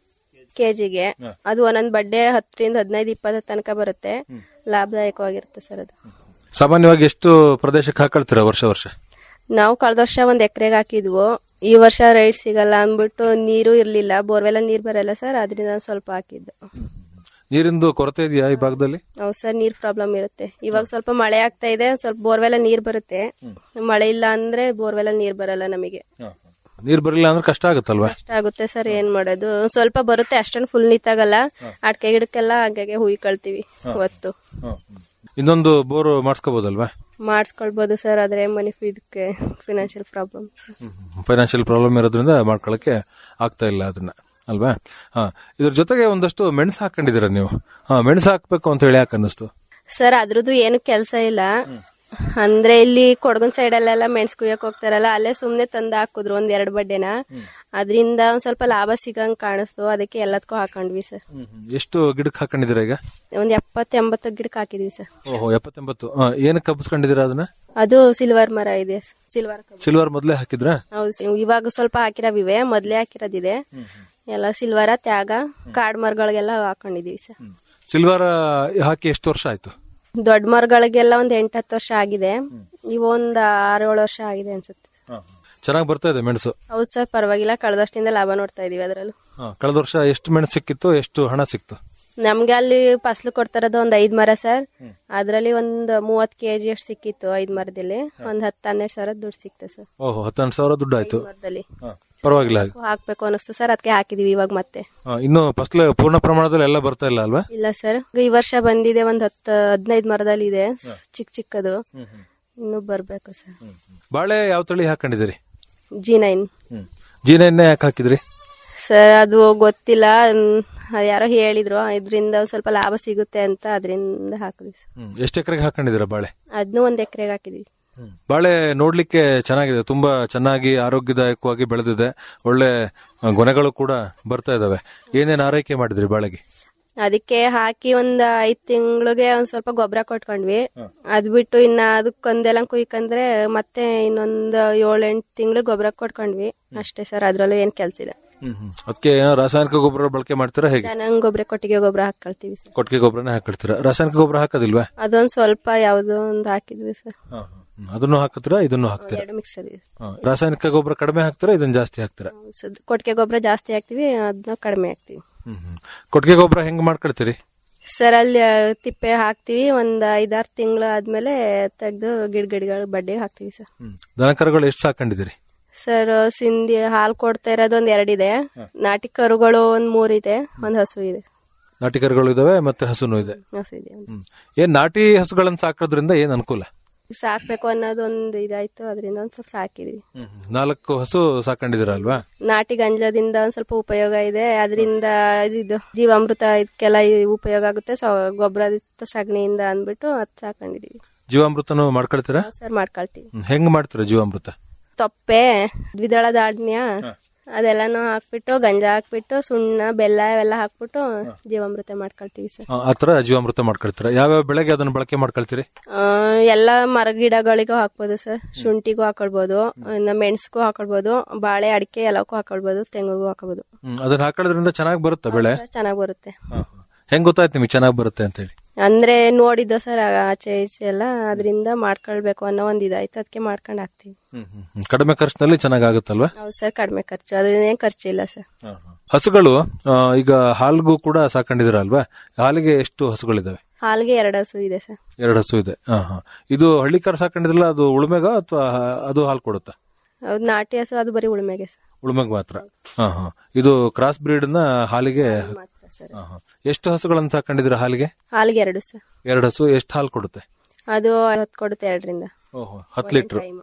ಕೆಜಿಗೆ ಅದು ಒಂದೊಂದು ಬಡ್ಡೆ ಹತ್ತರಿಂದ ಹದಿನೈದು ಇಪ್ಪತ್ತು ತನಕ ಬರುತ್ತೆ ಲಾಭದಾಯಕವಾಗಿರುತ್ತೆ ಸರ್ ಅದು ಸಾಮಾನ್ಯವಾಗಿ ಎಷ್ಟು ಪ್ರದೇಶಕ್ಕೆ ಹಾಕೊಳ್ತೀರಾ ವರ್ಷ ವರ್ಷ ನಾವು ಕಳೆದ ವರ್ಷ ಒಂದ್ ಎಕರೆಗೆ ಹಾಕಿದ್ವು ಈ ವರ್ಷ ರೈಟ್ ಸಿಗಲ್ಲ ಅಂದ್ಬಿಟ್ಟು ನೀರು ಇರ್ಲಿಲ್ಲ ಬೋರ್ವೆಲ್ಲ ನೀರ್ ಬರಲ್ಲ ಸರ್ ಅದರಿಂದ ಸ್ವಲ್ಪ ಹಾಕಿದ್ದು ನೀರಿಂದು ಕೊರತೆ ಇದೆಯಾ ಈ ಭಾಗದಲ್ಲಿ ಹೌದು ಸರ್ ನೀರ್ ಪ್ರಾಬ್ಲಮ್ ಇರುತ್ತೆ ಇವಾಗ ಸ್ವಲ್ಪ ಮಳೆ ಆಗ್ತಾ ಇದೆ ಸ್ವಲ್ಪ ಬೋರ್ವೆಲ್ಲ ನೀರ್ ಬರುತ್ತೆ ಮಳೆ ಇಲ್ಲ ಅಂದ್ರೆ ಬೋರ್ವೆಲ್ಲ ನೀರ್ ಬರಲ್ಲ ನಮಗೆ ನೀರ್ ಬರಲಿಲ್ಲ ಅಂದ್ರೆ ಕಷ್ಟ ಆಗುತ್ತಲ್ವಾ ಕಷ್ಟ ಆಗುತ್ತೆ ಸರ್ ಏನ್ ಮಾಡೋದು ಒಂದ್ ಸ್ವಲ್ಪ ಬರುತ್ತೆ ಅಷ್ಟೊಂದು ಫುಲ್ ನಿಂತಾಗಲ್ಲ ಅಡ್ಕೆ ಗಿಡಕ್ಕೆಲ್ಲ ಹಾಗೆ ಹುಯ್ಕೊಳ್ತೀವಿ ಹೊತ್ತು ಇನ್ನೊಂದು ಬೋರ್ ಮಾಡಿಸ್ಕೋಬಹುದಲ್ವಾ ಮಾಡಿಸ್ಕೊಳ್ಬೋದು ಸರ್ ಆದ್ರೆ ಮನಿ ಇದಕ್ಕೆ ಫಿನಾನ್ಷಿಯಲ್ ಪ್ರಾಬ್ಲಮ್ ಫೈನಾನ್ಷಿಯಲ್ ಪ್ರಾಬ್ಲಮ್ ಇರೋದ್ರಿಂದ ಮಾಡ್ಕೊಳಕ್ಕೆ ಆಗ್ತಾ ಇಲ್ಲ ಅದನ್ನ ಅಲ್ವಾ ಹಾ ಇದ್ರ ಜೊತೆಗೆ ಒಂದಷ್ಟು ಮೆಣಸು ಹಾಕೊಂಡಿದ್ದೀರಾ ನೀವು ಹಾ ಮೆಣಸು ಹಾಕ್ಬೇಕು ಅಂತ ಹೇಳಿ ಯಾಕೆ ಅನ್ನಿಸ್ತು ಸರ್ ಅದ್ರದ್ದು ಏನು ಕೆಲಸ ಇಲ್ಲ ಅಂದ್ರೆ ಇಲ್ಲಿ ಕೊಡಗನ್ ಸೈಡ್ ಅಲ್ಲೆಲ್ಲ ಮೆಣಸು ಕುಯ್ಯಕ್ ಹೋಗ್ತಾರಲ್ಲ ಅಲ್ಲೇ ಸುಮ್ನೆ ತಂದು ಹಾಕಿದ್ರು ಒಂದ್ ಎರಡ್ ಬಡ್ಡೆನ ಅದರಿಂದ ಒಂದ್ ಸ್ವಲ್ಪ ಲಾಭ ಸಿಗಂಗ್ ಕಾಣಿಸ್ತು ಅದಕ್ಕೆ ಎಲ್ಲದಕ್ಕೂ ಹಾಕೊಂಡ್ವಿ ಸರ್ ಎಷ್ಟು ಗಿಡಕ್ಕೆ ಹಾಕೊಂಡಿದ್ದೀರಾ ಈಗ ಒಂದ್ ಎಪ್ಪತ್ ಎಂಬತ್ತು ಗಿಡಕ್ಕೆ ಹಾಕಿದ್ವಿ ಸರ್ ಓಹೋ ಎಪ್ಪತ್ತೆಂಬತ್ತು ಹಾ, ಏನಕ್ಕೆ ಕಬ್ಬಿಸ್ಕೊಂಡಿದ್ದೀರಾ ಅದನ್ನ ಅದು ಸಿಲ್ವರ್ ಮರ ಇದೆ ಸಿಲ್ವರ್ ಸಿಲ್ವರ್ ಮೊದಲೇ ಹಾಕಿದ್ರಾ ಹೌದು ಇವಾಗ ಸ್ವಲ್ಪ ಹಾಕಿರವಿವೆ ಮೊದ್ಲೇ ಹಾಕಿರೋದಿದೆ ಎಲ್ಲ ಸಿಲ್ವರ ತ್ಯಾಗ ಕಾಡ್ ಮರಗಳಿಗೆಲ್ಲ ಹಾಕೊಂಡಿದೀವಿ ಸರ್ ಸಿಲ್ವರ್ ಹಾಕಿ ಎಷ್ಟು ವರ್ಷ ಆಯ್ತು ದೊಡ್ಡ ಮರಗಳಿಗೆಲ್ಲ ಒಂದ್ ಎಂಟತ್ತು ವರ್ಷ ಆಗಿದೆ ಇವೊಂದ್ ಆರು ಏಳು ವರ್ಷ ಆಗಿದೆ ಅನ್ಸುತ್ತೆ ಚೆನ್ನಾಗಿ ಬರ್ತಾ ಇದೆ ಮೆಣಸು ಹೌದು ಸರ್ ಪರವಾಗಿಲ್ಲ ಕಳೆದ ವರ್ಷದಿಂದ ಲಾಭ ನೋಡ್ತಾ ಇದೀವಿ ಅದರಲ್ಲೂ ಹಾ, ಕಳೆದ ವರ್ಷ ಎಷ್ಟು ಮೆಣಸು ಸಿಕ್ಕಿತ್ತು ಎಷ್ಟು ಹಣ ಸಿಕ್ತು ನಮ್ಗೆ ಅಲ್ಲಿ ಫಸ್ಲು ಕೊಡ್ತಾರದು ಒಂದ್ ಐದ್ ಮರ ಸರ್ ಅದ್ರಲ್ಲಿ ಒಂದ್ ಮೂವತ್ ಕೆಜಿ ಅಷ್ಟು ಸಿಕ್ಕಿತ್ತು ಐದ್ ಮರದಲ್ಲಿ ಒಂದ್ ಹತ್ತು ಹನ್ನೆರಡು ಸಾವಿರ ದುಡ್ಡು ಸಿಕ್ತು ಸರ್ ಓಹೋ ಹತ್ತೆಂಟು ಸಾವಿರ ದುಡ್ಡು ಆಯ್ತು ಮರದಲ್ಲಿ ಪರವಾಗಿಲ್ಲ ಹಾಗೆ ಹಾಕ್ಬೇಕು ಅನಿಸ್ತು ಸರ್ ಅದಕ್ಕೆ ಹಾಕಿದೀವಿ ಇವಾಗ ಮತ್ತೆ ಹಾ, ಇನ್ನು ಫಸ್ಲ್ ಪೂರ್ಣ ಪ್ರಮಾಣದಲ್ಲಿ ಎಲ್ಲ ಬರ್ತಾ ಇಲ್ಲ ಅಲ್ವಾ ಇಲ್ಲ ಸರ್ ಈ ವರ್ಷ ಬಂದಿದೆ ಒಂದ್ ಹತ್ತು ಹದಿನೈದು ಮರದಲ್ಲಿ ಇದೆ ಚಿಕ್ಕ ಚಿಕ್ಕದು ಇನ್ನು ಬರ್ಬೇಕು ಸರ್ ಬಾಳೆ ಯಾವ ತಳಿ ಹಾಕೊಂಡಿದ್ದೀರಿ ಜಿ ನೈನ್ ಜೀನ ಎಣ್ಣೆ ಯಾಕೆ ಹಾಕಿದ್ರಿ ಸರ್ ಅದು ಗೊತ್ತಿಲ್ಲ ಮ್, ಅದ್ ಯಾರೋ ಹೇಳಿದ್ರು ಇದರಿಂದ ಸ್ವಲ್ಪ ಲಾಭ ಸಿಗುತ್ತೆ ಅಂತ ಅದರಿಂದ ಹಾಕಿದ್ವಿ ಸರ್ ಎಷ್ಟು ಎಕರೆಗೆ ಹಾಕೊಂಡಿದ್ದೀರಾ ಬಾಳೆ ಅದನ್ನೂ ಒಂದ್ ಎಕರೆಗೆ ಹಾಕಿದ್ವಿ ಬಾಳೆ ನೋಡ್ಲಿಕ್ಕೆ ಚೆನ್ನಾಗಿದೆ ತುಂಬಾ ಚೆನ್ನಾಗಿ ಆರೋಗ್ಯದಾಯಕವಾಗಿ ಬೆಳೆದಿದೆ ಒಳ್ಳೆ ಆ, ಗೊನೆಗಳು ಕೂಡ ಬರ್ತಾ ಇದಾವೆ ಏನೇನ್ ಆರೈಕೆ ಮಾಡಿದ್ರಿ ಬಾಳೆಗೆ ಅದಕ್ಕೆ ಹಾಕಿ ಒಂದ್ ಐದ್ ತಿಂಗಳಿಗೆ ಒಂದ್ ಸ್ವಲ್ಪ ಗೊಬ್ಬರ ಕೊಟ್ಕೊಂಡ್ವಿ ಅದ್ ಬಿಟ್ಟು ಇನ್ನ ಅದಕ್ಕೊಂದೆಲ್ಲ ಕುಯ್ಕಂದ್ರೆ ಮತ್ತೆ ಇನ್ನೊಂದ್ ಏಳ್ ಎಂಟ್ ತಿಂಗಳು ಗೊಬ್ಬರ ಕೊಟ್ಕೊಂಡ್ವಿ ಅಷ್ಟೇ ಸರ್ ಅದ್ರಲ್ಲೂ ಏನ್ ಕೆಲ್ಸ ಇಲ್ಲ ಅದಕ್ಕೆ ಏನೋ ರಾಸಾಯನಿಕ ಗೊಬ್ಬರ ಬಳಕೆ ಮಾಡ್ತೀರಾ ಹೇಗೆ ದನಂಗ್ ಗೊಬ್ಬರ ಕೊಟ್ಟಿಗೆ ಗೊಬ್ಬರ ಹಾಕೊಳ್ತೀವಿ ಸರ್ ಕೊಟ್ಟಿಗೆ ಗೊಬ್ಬರನೇ ಹಾಕಿರ್ತೀರಾ ರಾಸಾಯನಿಕ ಗೊಬ್ಬರ ಹಾಕೋದಿಲ್ವಾ ಅದೊಂದ್ ಸ್ವಲ್ಪ ಯಾವ್ದೋ ಒಂದ್ ಹಾಕಿದ್ವಿ ಸರ್ ಹ್ಮ್. ಅದನ್ನು ಹಾಕುತ್ತೀರಾ ಇದನ್ನು ಹಾಕ್ತೀರಾ ಎರಡು ಮಿಕ್ಸ್ ಇದೆ ಹಾ. ರಾಸಾಯನಿಕ ಗೊಬ್ಬರ ಕಡಿಮೆ ಹಾಕ್ತೀರಾ ಇದನ್ನ ಜಾಸ್ತಿ ಹಾಕ್ತೀರಾ ಕೊಟ್ಟಿಗೆ ಗೊಬ್ಬರ ಜಾಸ್ತಿ ಹಾಕ್ತಿವಿ ಅದನ್ನ ಕಡಿಮೆ ಹಾಕ್ತಿವಿ ಕೊಟ್ಟಿಗೆ ಗೊಬ್ಬರ ಹೆಂಗ್ ಮಾಡ್ಕೊಳ್ತೀರಿ ಸರ್ ಅಲ್ಲಿ ಆ, ತಿಪ್ಪೆ ಹಾಕ್ತಿವಿ ಒಂದ್ ಐದಾರು ತಿಂಗಳು ಆದ್ಮೇಲೆ ತೆಗ್ದು ಗಿಡ ಗಿಡಗಳ ಬಡ್ಡಿ ಹಾಕ್ತಿವಿ ಸರ್ ದನಕರುಗಳು ಎಷ್ಟು ಸಾಕೊಂಡಿದ್ದೀರಿ ಸರ್ ಸಿಂಧಿ ಹಾಲು ಕೊಡ್ತಾ ಇರೋದು ಒಂದ್ ಎರಡಿದೆ ನಾಟಿ ಕರುಗಳು ಒಂದ್ ಮೂರಿದೆ ಒಂದ್ ಹಸು ಇದೆ ನಾಟಿ ಕರುಗಳು ಇದಾವೆ ಮತ್ತೆ ಹಸುನು ಇದೆ ಹಸು ಇದೆ ಒಂದು. ಹ್ಮ್. ಏನ್ ನಾಟಿ ಹಸುಗಳನ್ನ ಸಾಕೋದ್ರಿಂದ ಏನ್ ಅನುಕೂಲ ಸಾಕ್ಬೇಕು ಅನ್ನೋದು ಒಂದು ಇದಾಯ್ತು ಅದರಿಂದ ಒಂದ್ ಸ್ವಲ್ಪ ಸಾಕಿದ್ವಿ ನಾಲ್ಕು ಹಸು ಸಾಕೊಂಡಿದ್ದೀರಾ ಅಲ್ವಾ ನಾಟಿ ಗಂಜಲದಿಂದ ಒಂದ್ ಸ್ವಲ್ಪ ಉಪಯೋಗ ಇದೆ ಅದರಿಂದ ಇದು ಜೀವಾಮೃತ ಇದಕ್ಕೆಲ್ಲ ಈ ಉಪಯೋಗ ಆಗುತ್ತೆ ಸೊ ಗೊಬ್ಬರ ಸಗಣಿಯಿಂದ ಅಂದ್ಬಿಟ್ಟು ಅದ್ ಸಾಕೊಂಡಿದೀವಿ ಜೀವಾಮೃತನು ಮಾಡ್ಕೊಳ್ತೀರಾ ಸರ್ ಮಾಡ್ಕೊಳ್ತೀವಿ ಹ್ಮ್. ಹೆಂಗ್ ಮಾಡ್ತೀರಾ ಜೀವಾಮೃತ ತೊಪ್ಪೆ ದ್ವಿದಳ ಧಾನ್ಯ ಅದೆಲ್ಲಾನು ಹಾಕ್ಬಿಟ್ಟು ಗಂಜಾ ಹಾಕ್ಬಿಟ್ಟು ಸುಣ್ಣ ಬೆಲ್ಲ ಇವೆಲ್ಲ ಹಾಕ್ಬಿಟ್ಟು ಜೀವಾಮೃತ ಮಾಡ್ಕೊಳ್ತೀವಿ ಸರ್ ಆ, ಆ ತರ ಜೀವಾಮೃತ ಮಾಡ್ಕೊಳ್ತೀರಾ ಯಾವ್ಯಾವ ಬೆಳೆಗೆ ಅದನ್ನ ಬಳಕೆ ಮಾಡ್ಕೊಳ್ತೀರಿ ಆ, ಎಲ್ಲ ಮರ ಗಿಡಗಳಿಗೂ ಹಾಕ್ಬೋದು ಸರ್ ಶುಂಠಿಗೂ ಹಾಕೊಳ್ಬೋದು ಇನ್ನು ಮೆಣಸ್ಗೂ ಹಾಕೊಳ್ಬೋದು ಬಾಳೆ ಅಡಿಕೆ ಎಲ್ಲಕ್ಕೂ ಹಾಕೊಳ್ಬೋದು ತೆಂಗಿಗೂ ಹಾಕೋಬಹುದು ಹ್ಮ್, ಅದನ್ನ ಹಾಕೊಳ್ಳೋದ್ರಿಂದ ಚೆನ್ನಾಗಿ ಬರುತ್ತಾ ಬೆಳೆ ಚೆನ್ನಾಗಿ ಬರುತ್ತೆ ಹೆಂಗ್ ಗೊತ್ತಾಯ್ತು ನಿಮಗೆ ಚೆನ್ನಾಗಿ ಬರುತ್ತೆ ಅಂತ ಹೇಳಿ ಅಂದ್ರೆ ನೋಡಿದ್ದು ಸರ್ ಆಚೆ ಈಚೆ ಎಲ್ಲ ಅದರಿಂದ ಮಾಡ್ಕೊಳ್ಬೇಕು ಅನ್ನೋ ಒಂದ್ ಇದಾಯ್ತು ಅದಕ್ಕೆ ಮಾಡ್ಕೊಂಡು ಹಾಕ್ತೀವಿ ಕಡಿಮೆ ಖರ್ಚಿನಲ್ಲಿ ಚೆನ್ನಾಗಿ ಆಗುತ್ತಲ್ವಾ ಹೌದು ಸರ್ ಕಡಿಮೆ ಖರ್ಚು ಅದೇನೇನು ಖರ್ಚಿಲ್ಲ ಸರ್ ಹಸುಗಳು ಆ, ಈಗ ಹಾಲ್ಗೂ ಕೂಡ ಸಾಕೊಂಡಿದ್ದೀರಾ ಅಲ್ವಾ ಹಾಲಿಗೆ ಎಷ್ಟು ಹಸುಗಳಿದಾವೆ ಹಾಲ್ಗೆ ಎರಡು ಹಸು ಇದೆ ಸರ್ ಎರಡು ಹಸು ಇದೆ ಹಾ ಹಾ ಇದು ಹಳ್ಳಿ ಕಾರ್ ಸಾಕೊಂಡಿದ್ರಲ್ಲ ಅದು ಉಳುಮೆಗ ಅಥವಾ ಅದು ಹಾಲು ಕೊಡುತ್ತಾ ಹೌದು ನಾಟಿ ಹಸು ಅದು ಬರೀ ಉಳುಮೆಗೆ ಸರ್ ಉಳುಮೆಗ್ ಮಾತ್ರ ಹಾ ಹಾ ಇದು ಕ್ರಾಸ್ ಬ್ರೀಡ್ ನ ಹಾಲಿಗೆ ಮಾತ್ರ ಸರ್ ಹಾ, ಹಾ. ಎಷ್ಟು ಹಸುಗಳನ್ನ ಸಾಕೊಂಡಿದ್ದೀರಾ ಹಾಲಿಗೆ ಹಾಲ್ಗೆ ಎರಡು ಸರ್ ಎರಡು ಹಸು ಎಷ್ಟು ಹಾಲು ಕೊಡುತ್ತೆ ಅದು ಹೊತ್ತು ಕೊಡುತ್ತೆ ಎರಡರಿಂದ ಓಹೋ ಹತ್ತು ಲೀಟ್ರು ಟೈಮ್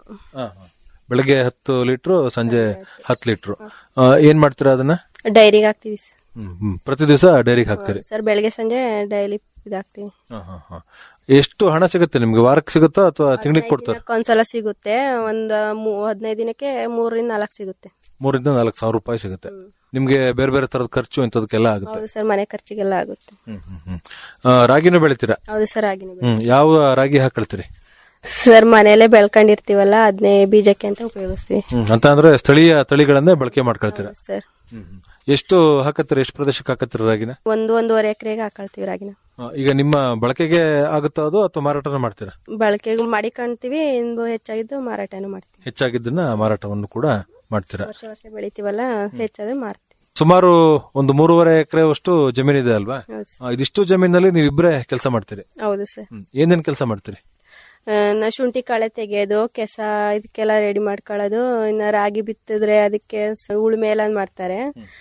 ಬೆಳಗ್ಗೆ ಹತ್ತು ಲೀಟ್ರು ಸಂಜೆ ಹತ್ತು ಲೀಟ್ರು ಆ, ಏನ್ ಮಾಡ್ತೀರಾ ಅದನ್ನ ಡೈರಿಗೆ ಹಾಕ್ತೀವಿ ಸರ್ ಹ್ಮ್, ಹ್ಮ್. ಪ್ರತಿ ದಿವಸ ಡೈರಿಗೆ ಹಾಕ್ತೀರಿ ಸರ್ ಬೆಳಗ್ಗೆ ಸಂಜೆ ಡೈಲಿ ಇದಾಕ್ತೀವಿ ಹಾ, ಹಾ, ಹಾ. ಎಷ್ಟು ಹಣ ಸಿಗುತ್ತೆ ನಿಮ್ಗೆ ವಾರಕ್ಕೆ ಸಿಗುತ್ತಾ ಅಥವಾ ತಿಂಗಳಿಗೆ ಕೊಡ್ತಾರೆ ಒಂದ್ಸಲ ಸಿಗುತ್ತೆ ಒಂದ್ ಮೂ- ಹದಿನೈದು ದಿನಕ್ಕೆ ಮೂರರಿಂದ ನಾಲ್ಕು ಸಿಗುತ್ತೆ ಮೂರಿಂದ ನಾಲ್ಕು ಸಾವಿರ ರೂಪಾಯಿ ಸಿಗುತ್ತೆ ನಿಮ್ಗೆ ಬೇರೆ ಬೇರೆ ತರದ ಖರ್ಚು ಇಂಥದಕ್ಕೆಲ್ಲ ಆಗುತ್ತೆ ಹೌದು ಸರ್ ಮನೆ ಖರ್ಚಿಗೆಲ್ಲ ಆಗುತ್ತೆ ಹ್ಮ್, ಹ್ಮ್, ಹ್ಮ್. ಆ, ರಾಗಿನೂ ಬೆಳಿತೀರಾ ಹೌದು ಸರ್ ಆಗಿನ ಹ್ಮ್ ಯಾವ ರಾಗಿ ಹಾಕೊಳ್ತೀರಿ ಸರ್ ಮನೆಯಲ್ಲೇ ಬೆಳ್ಕೊಂಡಿರ್ತೀವಲ್ಲ ಅದನ್ನೇ ಬೀಜಕ್ಕೆ ಅಂತ ಉಪಯೋಗಿಸ್ತೀವಿ ಹ್ಮ್ ಅಂತ ಅಂದ್ರೆ ಸ್ಥಳೀಯ ತಳಿಗಳನ್ನೇ ಬಳಕೆ ಮಾಡ್ಕೊಳ್ತೀರಾ ಸರ್ ಹ್ಮ್, ಹ್ಮ್. ಎಷ್ಟು ಹಾಕತ್ತೀರಿ ಎಷ್ಟು ಪ್ರದೇಶಕ್ಕೆ ಹಾಕತ್ತೀರಿ ರಾಗಿನ ಒಂದು ಒಂದೂವರೆ ಎಕರೆಗೆ ಹಾಕೊಳ್ತೀವಿ ರಾಗಿನ ಆ, ಈಗ ನಿಮ್ಮ ಬಳಕೆಗೆ ಆಗುತ್ತಾ ಅದು ಅಥವಾ ಮಾರಾಟನ ಮಾಡ್ತೀರಾ ಬಳಕೆಗೆ ಮಾಡಿಕೊಂತೀವಿ ಇನ್ನು ಹೆಚ್ಚಾಗಿದ್ದು ಮಾರಾಟನೂ ಮಾಡ್ತೀವಿ ಹೆಚ್ಚಾಗಿದ್ದನ್ನ ಮಾರಾಟವನ್ನು ಕೂಡ ಮಾಡ್ತೀರಾ ವರ್ಷ ವರ್ಷ ಬೆಳಿತೀವಲ್ಲ ಹೆಚ್ಚಾದ್ರೆ ಮಾರ್ತೀವಿ ಸುಮಾರು ಒಂದು ಮೂರುವರೆ ಎಕರೆ ಅಷ್ಟು ಜಮೀನಿದೆ ಅಲ್ವಾ ಹೌದು ಸರ್. ಆ, ಇದಿಷ್ಟು ಜಮೀನಲ್ಲಿ ನೀವು ಇಬ್ಬರೇ ಕೆಲಸ ಮಾಡ್ತೀರಿ ಹೌದು ಸರ್ ಹ್ಮ್. ಏನೇನ್ ಕೆಲಸ ಮಾಡ್ತೀರಿ ಆ, ನಾ ಶುಂಠಿ ಕಳೆ ತೆಗೆಯೋದು ಕೆಸ ಇದಕ್ಕೆಲ್ಲ ರೆಡಿ ಮಾಡ್ಕೊಳ್ಳೋದು ಇನ್ನ ರಾಗಿ ಬಿತ್ತಿದ್ರೆ ಅದಕ್ಕೆ ಸ- ಉಳುಮೆ ಎಲ್ಲ ಮಾಡ್ತಾರೆ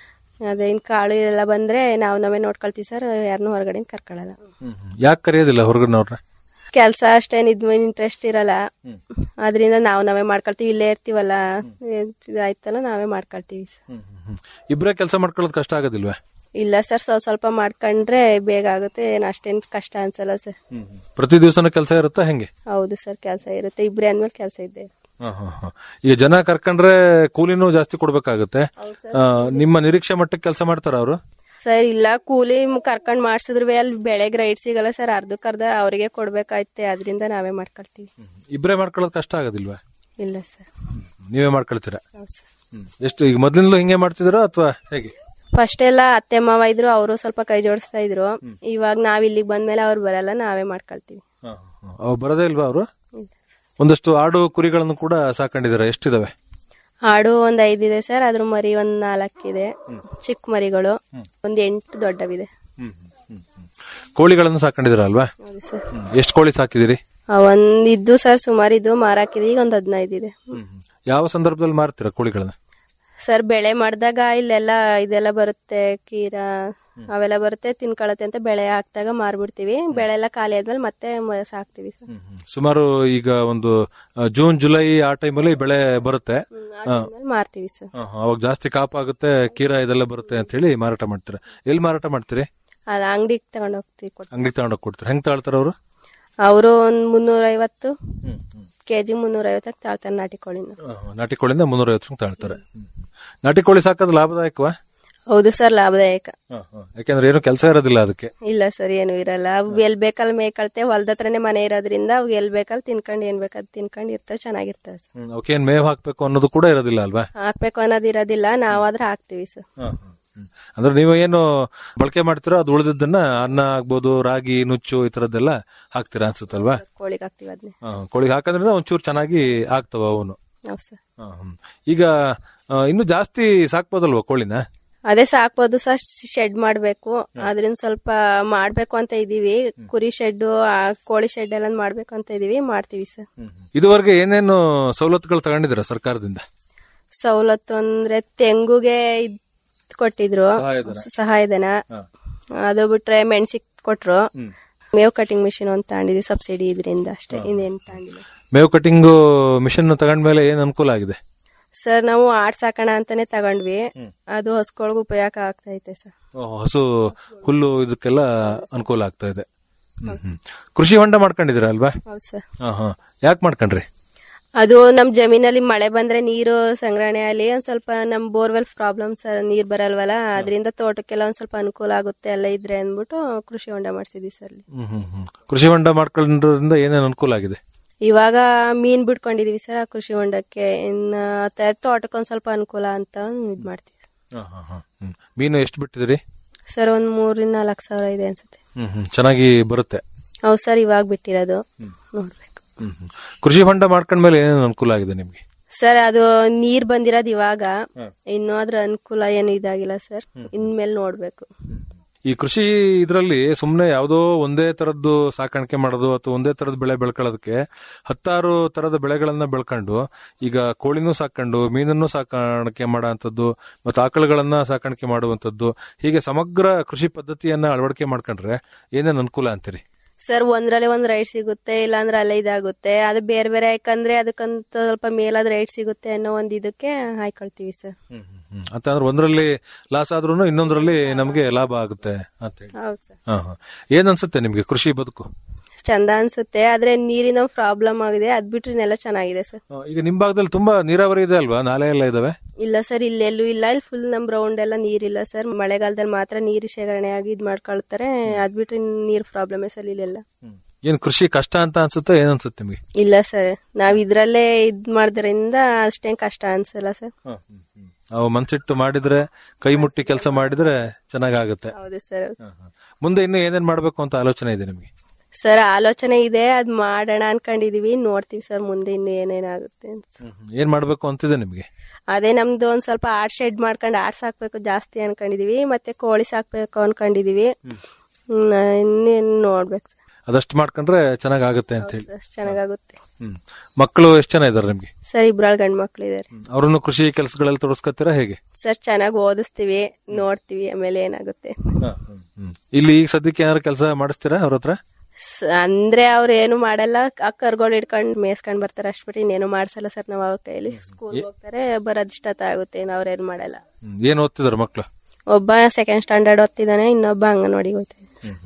ಅದೇ ಇನ್ ಕಾಳು ಎಲ್ಲ ಬಂದ್ರೆ ನಾವು ನಾವೇ ನೋಡ್ಕೊಳ್ತೀವಿ ಸರ್ ಯಾರನ್ನೂ ಹೊರಗಡೆ ಕರ್ಕೊಳ್ಳಲ್ಲ ಯಾಕೆ ಕರೆಯೋದಿಲ್ಲ ಹೊರಗಡೆನವ್ರನ್ನ ಕೆಲಸ ಅಷ್ಟೇನ್ ಇದ್ ಇಂಟ್ರೆಸ್ಟ್ ಇರಲ್ಲ ಅದರಿಂದ ನಾವು ನಾವೇ ಮಾಡ್ಕೊಳ್ತೀವಿ ಇಲ್ಲೇ ಇರ್ತೀವಲ್ಲ ಇದಾಯ್ತಲ್ಲ ನಾವೇ ಮಾಡ್ಕೊಳ್ತೀವಿ ಸರ್. ಇಬ್ಬರೇ ಕೆಲಸ ಮಾಡ್ಕೊಳ್ಳೋದು ಕಷ್ಟ ಆಗೋದಿಲ್ವಾ ಇಲ್ಲ ಸರ್ ಸ್ವಲ್ಪ ಸ್ವಲ್ಪ ಮಾಡ್ಕೊಂಡ್ರೆ ಬೇಗ ಆಗುತ್ತೆ ಏನ್ ಅಷ್ಟೇನ್ ಕಷ್ಟ ಅನ್ಸಲ್ಲ ಸರ್ ಪ್ರತಿ ದಿವಸನೂ ಕೆಲಸ ಇರುತ್ತಾ ಹೆಂಗೆ ಹೌದು ಸರ್ ಕೆಲಸ ಇರುತ್ತೆ ಇಬ್ರೇ ಅಂದ್ಮೇಲೆ ಕೆಲಸ ಇದ್ದೆ ಹ, ಹ, ಹ. ಈಗ ಜನ ಕರ್ಕೊಂಡ್ರೆ ಕೂಲಿನೂ ಜಾಸ್ತಿ ಕೊಡ್ಬೇಕಾಗುತ್ತೆ ಆ, ನಿಮ್ಮ ನಿರೀಕ್ಷೆ ಮಟ್ಟಕ್ಕೆ ಕೆಲಸ ಮಾಡ್ತಾರ ಅವರು ಸರ್ ಇಲ್ಲ ಕೂಲಿ ಮ್- ಕರ್ಕೊಂಡ್ ಮಾಡ್ಸಿದ್ರು ಅಲ್ಲಿ ಬೆಳೆಗ್ ರೈಟ್ ಸಿಗಲ್ಲ ಸರ್ ಅರ್ಧಕ್ಕರ್ಧ ಅವರಿಗೆ ಕೊಡ್ಬೇಕಾಯ್ತೆ ಅದರಿಂದ ನಾವೇ ಮಾಡ್ಕೊಳ್ತೀವಿ ಇಬ್ಬರೇ ಮಾಡ್ಕೊಳ್ಳೋದು ಕಷ್ಟ ಆಗೋದಿಲ್ವಾ ಇಲ್ಲ ಸರ್ ನೀವೇ ಮಾಡ್ಕೊಳ್ತೀರಾ ಹೌದು ಸರ್ ಎಷ್ಟು ಈಗ ಮೊದ್ಲಿಂದಲೂ ಹಿಂಗೆ ಮಾಡ್ತಿದ್ದೀರಾ ಅಥವಾ ಹೇಗೆ ಫಸ್ಟ್ ಎಲ್ಲ ಅತ್ತೆ ಮಾವ ಇದ್ರು ಅವರು ಸ್ವಲ್ಪ ಕೈ ಜೋಡಿಸ್ತಾ ಇದ್ರು ಇವಾಗ ನಾವ್ ಇಲ್ಲಿಗೆ ಬಂದ್ಮೇಲೆ ಅವ್ರು ಬರಲ್ಲ ನಾವೇ ಮಾಡ್ಕೊಳ್ತೀವಿ ಅವ್ ಬರೋದೇ ಇಲ್ವಾ ಅವರು ಇಲ್ಲ. ಒಂದಷ್ಟು ಆಡು ಕುರಿಗಳನ್ನು ಕೂಡ ಸಾಕೊಂಡಿದ್ದಾರೆ ಎಷ್ಟಿದಾವೆ ಆಡು ಒಂದ್ ಐದಿದೆ ಸರ್ ಅದ್ರ ಮರಿ ಒಂದ್ ನಾಲ್ಕಿದೆ ಚಿಕ್ಕ ಮರಿಗಳು ಒಂದ್ ಎಂಟು ದೊಡ್ಡವಿದೆ ಕೋಳಿಗಳನ್ನು ಸಾಕೊಂಡಿದ್ದೀರಾ ಅಲ್ವಾ ಹೌದು ಸರ್ ಎಷ್ಟು ಕೋಳಿ ಸಾಕಿದಿರಿ ಆ, ಒಂದ್ ಇದ್ದು ಸರ್ ಸುಮಾರು ಇದ್ದು ಮಾರಾಕಿದೆ ಈಗ ಒಂದ್ ಹದಿನೈದು ಇದೆ ಯಾವ ಸಂದರ್ಭದಲ್ಲಿ ಮಾರ್ತೀರಾ ಕೋಳಿಗಳನ್ನ ಸರ್ ಬೆಳೆ ಮಾಡಿದಾಗ ಇಲ್ಲೆಲ್ಲ ಇದೆಲ್ಲ ಬರುತ್ತೆ ಕೀರ ಅವೆಲ್ಲ ಬರುತ್ತೆ ತಿನ್ಕೊಳತ್ತೆ ಅಂತ ಬೆಳೆ ಹಾಕ್ದಾಗ ಮಾರ್ಬಿಡ್ತೀವಿ ಬೆಳೆ ಎಲ್ಲ ಖಾಲಿ ಆದ್ಮೇಲೆ ಮತ್ತೆ ಮ- ಸಾಕ್ತಿವಿ ಸರ್ ಸುಮಾರು ಈಗ ಒಂದು ಆ, ಜೂನ್ ಜುಲೈ ಆ ಟೈಮಲ್ಲಿ ಬೆಳೆ ಬರುತ್ತೆ ಆದ್ಮೇಲೆ ಮಾರ್ತೀವಿ ಸರ್ ಆ, ಅವಾಗ ಜಾಸ್ತಿ ಕಾಪಾಗುತ್ತೆ ಕೀರ ಇದೆಲ್ಲ ಬರುತ್ತೆ ಅಂತ ಹೇಳಿ ಮಾರಾಟ ಮಾಡ್ತೀರಾ ಎಲ್ಲಿ ಮಾರಾಟ ಮಾಡ್ತೀರಿ ಅಲ್ಲ ಅಂಗಡಿಗೆ ತಗೊಂಡ್ ಹೋಗ್ತೀವಿ ಕೊಡ್ತೀವಿ ಅಂಗಡಿ ತಗೊಂಡೋಗಿ ಕೊಡ್ತೀರಾ ಹೆಂಗ್ ತಾಳ್ತಾರ ಅವರು ಅವರು ಒಂದ್ ಮುನ್ನೂರ ಐವತ್ತು ಕೆಜಿ ಮುನ್ನೂರ ಐವತ್ತಕ್ಕೆ ತಾಳ್ತಾರೆ ನಾಟಿ ಕೋಳಿನ ನಾಟಿ ಕೋಳಿಂದ ಮುನ್ನೂರ ಐವತ್ತು ತಾಳ್ತಾರೆ ನಾಟಿ ಕೋಳಿ ಸಾಕೋದು ಲಾಭದಾಯಕವಾ ಹೌದು ಸರ್ ಲಾಭದಾಯಕ ಯಾಕಂದ್ರೆ ಏನು ಕೆಲಸ ಇರೋದಿಲ್ಲ ಅದಕ್ಕೆ ಇಲ್ಲ ಸರ್ ಏನು ಇರಲ್ಲ ಅವು ಎಲ್ ಬೇಕಲ್ಲಿ ಮೇಯ್ಕೊಳ್ತೆ ಹೊಲ್ದ ಹತ್ರನೇ ಮನೆ ಇರೋದ್ರಿಂದ ಅವು ಎಲ್ ಬೇಕಲ್ಲಿ ತಿನ್ಕೊಂಡು ಏನ್ ಬೇಕಾದ್ ತಿನ್ಕೊಂಡು ಇರ್ತವೆ ಚೆನ್ನಾಗಿರ್ತವೆ ಸರ್ ಹ್ಮ್, ಅವಕ್ಕೇನ್ ಮೇವ್ ಹಾಕ್ಬೇಕು ಅನ್ನೋದು ಕೂಡ ಇರೋದಿಲ್ಲ ಅಲ್ವಾ ಹಾಕ್ಬೇಕು ಅನ್ನೋದು ಇರೋದಿಲ್ಲ ನಾವಾದ್ರೆ ಹಾಕ್ತಿವಿ ಸರ್ ಹ್ಮ್. ಅಂದ್ರೆ ನೀವು ಏನು ಬಳಕೆ ಮಾಡ್ತೀರೋ ಅದು ಉಳಿದಿದ್ದನ್ನ ಅನ್ನ ಆಗ್ಬೋದು ರಾಗಿ ನುಚ್ಚು ಈ ತರದ್ದೆಲ್ಲ ಹಾಕ್ತೀರಾ ಅನ್ಸುತ್ತಲ್ವಾ ಕೋಳಿಗೆ ಹಾಕ್ತಿವಿ ಅದನ್ನೇ ಹಾ, ಕೋಳಿಗೆ ಹಾಕೋದ್ರಿಂದ ಒಂಚೂರು ಚೆನ್ನಾಗಿ ಆಗ್ತವ ಅವನು ಹೌದು ಸರ್ ಈಗ ಆ, ಇನ್ನು ಜಾಸ್ತಿ ಸಾಕ್ಬೋದಲ್ವಾ ಕೋಳಿನ ಅದೇ ಸಾಕ್ಬೋದು ಸರ್ ಶೆಡ್ ಮಾಡ್ಬೇಕು ಅದರಿಂದ ಸ್ವಲ್ಪ ಮಾಡ್ಬೇಕು ಅಂತ ಇದೀವಿ ಕುರಿ ಶೆಡ್ ಕೋಳಿ ಶೆಡ್ ಎಲ್ಲ ಮಾಡ್ಬೇಕು ಅಂತ ಇದೀವಿ ಮಾಡ್ತೀವಿ ಸರ್ ಇದುವರೆಗೆ ಏನೇನು ಸವಲತ್ತುಗಳು ತಗೊಂಡಿದ್ದೀರಾ ಸರ್ಕಾರದಿಂದ ಸವಲತ್ತು ಅಂದ್ರೆ ತೆಂಗುಗೆ ಇದ್ ಕೊಟ್ಟಿದ್ರು ಸಹಾಯಧನ. ಸಹಾಯಧನ ಅದು ಬಿಟ್ರೆ ಮೆಣಸಿಗೆ ಕೊಟ್ರು ಮೇವ್ ಕಟಿಂಗ್ ಮಿಷಿನ್ ಅಂತ ತಗೊಂಡಿದ್ವಿ ಸಬ್ಸಿಡಿ ಇದರಿಂದ ಅಷ್ಟೇ ಇನ್ನೇನು ತಗೊಂಡಿಲ್ಲ ಮೇವು ಕಟಿಂಗ್ ಮಿಷನ್ ತಗೊಂಡ್ಮೇಲೆ ಏನ್ ಅನುಕೂಲ ಆಗಿದೆ ಸರ್ ನಾವು ಆಡ್ ಸಾಕೋಣ ಅಂತಾನೆ ತಗೊಂಡ್ವಿ ಅದು ಹಸ್ಕೊಳ್ಗೂ ಉಪಯೋಗ ಆಗ್ತೈತೆ ಸರ್ ಓ, ಹಸು ಹುಲ್ಲು ಇದಕ್ಕೆಲ್ಲ ಅನುಕೂಲ ಆಗ್ತಾ ಇದೆ ಹ್ಮ್, ಹ್ಮ್. ಕೃಷಿ ಹೊಂಡ ಮಾಡ್ಕೊಂಡಿದ್ದೀರಾ ಅಲ್ವಾ ಹೌದು ಸರ್ ಹಾ ಹಾ ಯಾಕೆ ಮಾಡ್ಕೊಂಡ್ರಿ ಅದು ನಮ್ ಜಮೀನಲ್ಲಿ ಮಳೆ ಬಂದ್ರೆ ನೀರು ಸಂಗ್ರಹಣೆ ಅಲ್ಲಿ ಒಂದ್ ಸ್ವಲ್ಪ ನಮ್ ಬೋರ್ವೆಲ್ ಪ್ರಾಬ್ಲಮ್ ಸರ್ ನೀರ್ ಬರಲ್ವಲ್ಲ ಅದರಿಂದ ತೋಟಕ್ಕೆಲ್ಲ ಒಂದ್ ಸ್ವಲ್ಪ ಅನುಕೂಲ ಆಗುತ್ತೆ ಎಲ್ಲ ಇದ್ರೆ ಅಂದ್ಬಿಟ್ಟು ಕೃಷಿ ಹೊಂಡ ಮಾಡ್ಸಿದ್ವಿ ಸರ್ ಇಲ್ಲಿ. ಹ್ಮ್ ಹ್ಮ್ ಹ್ಮ್. ಕೃಷಿ ಹೊಂಡ ಮಾಡ್ಕೊಳ್ಳೋದ್ರಿಂದ ಏನೇನು ಅನುಕೂಲ ಆಗಿದೆ ಇವಾಗ ಮೀನ್ ಬಿಟ್ಕೊಂಡಿದೀವಿ ಸರ್ ಆ ಕೃಷಿ ಹೊಂಡಕ್ಕೆ ಇನ್ನ ತ- ತೋಟಕ್ಕೆ ಒಂದ್ ಸ್ವಲ್ಪ ಅನುಕೂಲ ಅಂತ ಇದ್ ಮಾಡ್ತೀವಿ ಹಾ, ಹಾ, ಹಾ. ಹ್ಮ್. ಮೀನು ಎಷ್ಟು ಬಿಟ್ಟಿದ್ದೀರಿ ಸರ್ ಒಂದ್ ಮೂರಿಂದ ನಾಲ್ಕು ಸಾವಿರ ಇದೆ ಅನ್ಸುತ್ತೆ ಹ್ಮ್ ಹ್ಮ್. ಚೆನ್ನಾಗಿ ಬರುತ್ತೆ ಹೌದು ಸರ್ ಇವಾಗ ಬಿಟ್ಟಿರೋದು ನೋಡ್ಬೇಕು ಹ್ಮ್ ಹ್ಮ್. ಕೃಷಿ ಹೊಂಡ ಮಾಡ್ಕೊಂಡ್ಮೇಲೆ ಏನೇನು ಅನುಕೂಲ ಆಗಿದೆ ನಿಮ್ಗೆ ಸರ್ ಅದು ನೀರ್ ಬಂದಿರೋದು ಇವಾಗ ಇನ್ನು ಅದ್ರ ಅನುಕೂಲ ಏನು ಇದಾಗಿಲ್ಲ ಸರ್ ಇನ್ಮೇಲೆ ನೋಡ್ಬೇಕು ಈ ಕೃಷಿ ಇದರಲ್ಲಿ ಸುಮ್ಮನೆ ಯಾವುದೋ ಒಂದೇ ತರದ್ದು ಸಾಕಾಣಿಕೆ ಮಾಡೋದು ಅಥವಾ ಒಂದೇ ತರದ ಬೆಳೆ ಬೆಳ್ಕೊಳ್ಳೋದಕ್ಕೆ ಹತ್ತಾರು ತರದ ಬೆಳೆಗಳನ್ನ ಬೆಳ್ಕೊಂಡು ಈಗ ಕೋಳಿನೂ ಸಾಕೊಂಡು ಮೀನನ್ನು ಸಾಕಾಣಿಕೆ ಮಾಡೋಂಥದ್ದು ಮತ್ತು ಆಕಳುಗಳನ್ನ ಸಾಕಾಣಿಕೆ ಮಾಡುವಂಥದ್ದು ಹೀಗೆ ಸಮಗ್ರ ಕೃಷಿ ಪದ್ಧತಿಯನ್ನ ಅಳವಡಿಕೆ ಮಾಡ್ಕೊಂಡ್ರೆ ಏನೇನು ಅನುಕೂಲ ಅಂತೀರಿ ಸರ್ ಒಂದ್ರಲ್ಲಿ ಒಂದ್ ರೈಟ್ ಸಿಗುತ್ತೆ ಇಲ್ಲಾಂದ್ರೆ ಅಲ್ಲೇ ಇದಾಗುತ್ತೆ ಅದು ಬೇರೆ ಬೇರೆ ಯಾಕಂದ್ರೆ ಅದಕ್ಕಂತ ಸ್ವಲ್ಪ ಮೇಲಾದ ರೈಟ್ ಸಿಗುತ್ತೆ ಅನ್ನೋ ಒಂದ್ ಇದಕ್ಕೆ ಹಾಯ್ಕೊಳ್ತೀವಿ ಸರ್ ಅಂತಂದ್ರೆ ಒಂದರಲ್ಲಿ ಲಾಸ್ ಆದ್ರೂ ಇನ್ನೊಂದರಲ್ಲಿ ನಮಗೆ ಲಾಭ ಆಗುತ್ತೆ ಅಂತ ಹೇಳಿ ಹೌದು ಸರ್ ಹಾ ಹಾ ಏನ್ ಅನ್ಸುತ್ತೆ ನಿಮ್ಗೆ ಕೃಷಿ ಬದುಕು ಚಂದ ಅನ್ಸುತ್ತೆ ಆದ್ರೆ ನೀರಿನ ಪ್ರಾಬ್ಲಮ್ ಆಗಿದೆ ಅದ್ ಬಿಟ್ರೆ ನೆಲ ಚೆನ್ನಾಗಿದೆ ಸರ್ ಆ, ಈಗ ನಿಮ್ ಭಾಗದಲ್ಲಿ ತುಂಬಾ ನೀರಾವರಿ ಇದೆ ಅಲ್ವಾ ನಾಲೆ ಎಲ್ಲ ಇದಾವೆ ಇಲ್ಲ ಸರ್ ಇಲ್ಲೆಲ್ಲೂ ಇಲ್ಲ ಇಲ್ಲಿ ಫುಲ್ ನಮ್ ರೌಂಡ್ ಎಲ್ಲ ನೀರಿಲ್ಲ ಸರ್ ಮಳೆಗಾಲದಲ್ಲಿ ಮಾತ್ರ ನೀರು ಶೇಖರಣೆ ಆಗಿ ಇದ್ ಮಾಡ್ಕೊಳ್ತಾರೆ ಅದ್ ಬಿಟ್ರೆ ನೀರ್ ಪ್ರಾಬ್ಲಮ್ ಸರ್ ಇಲ್ಲೆಲ್ಲ ಏನ್ ಕೃಷಿ ಕಷ್ಟ ಅಂತ ಅನ್ಸುತ್ತೆ ಏನ್ ಅನ್ಸುತ್ತೆ ನಿಮ್ಗೆ ಇಲ್ಲ ಸರ್ ನಾವ್ ಇದ್ರಲ್ಲೇ ಇದ್ ಮಾಡೋದ್ರಿಂದ ಅಷ್ಟೇನ್ ಕಷ್ಟ ಅನ್ಸಲ್ಲ ಸರ್ ನಾವು ಮನ್ಸಿಟ್ಟು ಮಾಡಿದ್ರೆ ಕೈ ಮುಟ್ಟಿ ಕೆಲಸ ಮಾಡಿದ್ರೆ ಚೆನ್ನಾಗಾಗುತ್ತೆ ಹೌದು ಸರ್ ಮುಂದೆ ಇನ್ನು ಏನೇನ್ ಮಾಡ್ಬೇಕು ಅಂತ ಆಲೋಚನೆ ಇದೆ ನಿಮ್ಗೆ ಸರ್ ಆಲೋಚನೆ ಇದೆ ಅದ್ ಮಾಡೋಣ ಅನ್ಕೊಂಡಿದೀವಿ ನೋಡ್ತೀವಿ ಸರ್ ಮುಂದೆ ಇನ್ನು ಏನೇನಾಗುತ್ತೆ ಅಂತ ಏನ್ ಮಾಡ್ಬೇಕು ಅಂತಿದೆ ನಿಮ್ಗೆ ಅದೇ ನಮ್ದು ಒಂದ್ ಸ್ವಲ್ಪ ಆಡ್ ಶೆಡ್ ಮಾಡ್ಕೊಂಡು ಆಡ್ ಸಾಕ್ಬೇಕು ಜಾಸ್ತಿ ಅನ್ಕೊಂಡಿದೀವಿ ಮತ್ತೆ ಕೋಳಿ ಸಾಕ್ಬೇಕು ಅನ್ಕೊಂಡಿದೀವಿ ಹ್ಮ್, ಇನ್ನೇನ್ ನೋಡ್ಬೇಕು ಸರ್ ಅದಷ್ಟು ಮಾಡ್ಕೊಂಡ್ರೆ ಚೆನ್ನಾಗಾಗುತ್ತೆ ಅಂತ ಹೇಳಿ ಅಷ್ಟ್ ಚೆನ್ನಾಗಾಗುತ್ತೆ ಹ್ಮ್ ಮಕ್ಕಳು ಎಷ್ಟು ಜನ ಇದಾರೆ ನಿಮ್ಗೆ ಸರ್ ಇಬ್ರಾಳ್ ಗಂಡ್ ಮಕ್ಳು ಇದಾರೆ ಅವ್ರನ್ನು ಕೃಷಿ ಕೆಲಸಗಳಲ್ಲಿ ತೊಡಸ್ಕೊತೀರಾ ಹೇಗೆ ಸರ್ ಚೆನ್ನಾಗಿ ಓದಿಸ್ತೀವಿ ನೋಡ್ತೀವಿ ಆಮೇಲೆ ಏನಾಗುತ್ತೆ ಇಲ್ಲಿ ಈಗ ಸದ್ಯಕ್ಕೆ ಏನಾದ್ರು ಕೆಲಸ ಮಾಡಿಸ್ತೀರಾ ಅವ್ರ ಹತ್ರ ಸ- ಅಂದ್ರೆ ಅವ್ರು ಏನು ಮಾಡಲ್ಲ ಆ ಕರ್ಗೋಳು ಹಿಡ್ಕೊಂಡು ಮೇಯ್ಸ್ಕೊಂಡ್ ಬರ್ತಾರೆ ಅಷ್ಟ್ ಬಿಟ್ಟು ಇನ್ನೇನು ಮಾಡ್ಸಲ್ಲ ಸರ್ ನಾವ್ ಅವ್ರ ಕೈಯಲ್ಲಿ ಸ್ಕೂಲ್ ಹೋಗ್ತಾರೆ ಬರೋದ್ ಇಷ್ಟತ ಆಗುತ್ತೆ ಇನ್ನು ಅವ್ರೇನು ಮಾಡಲ್ಲ ಹ್ಮ್. ಏನ್ ಓದ್ತಿದಾರೆ ಮಕ್ಕಳು ಒಬ್ಬ ಸೆಕೆಂಡ್ ಸ್ಟ್ಯಾಂಡರ್ಡ್ ಓದ್ತಿದ್ದಾನೆ ಇನ್ನೊಬ್ಬ ಅಂಗನವಾಡಿಗೆ ಹೋಗ್ತಾನೆ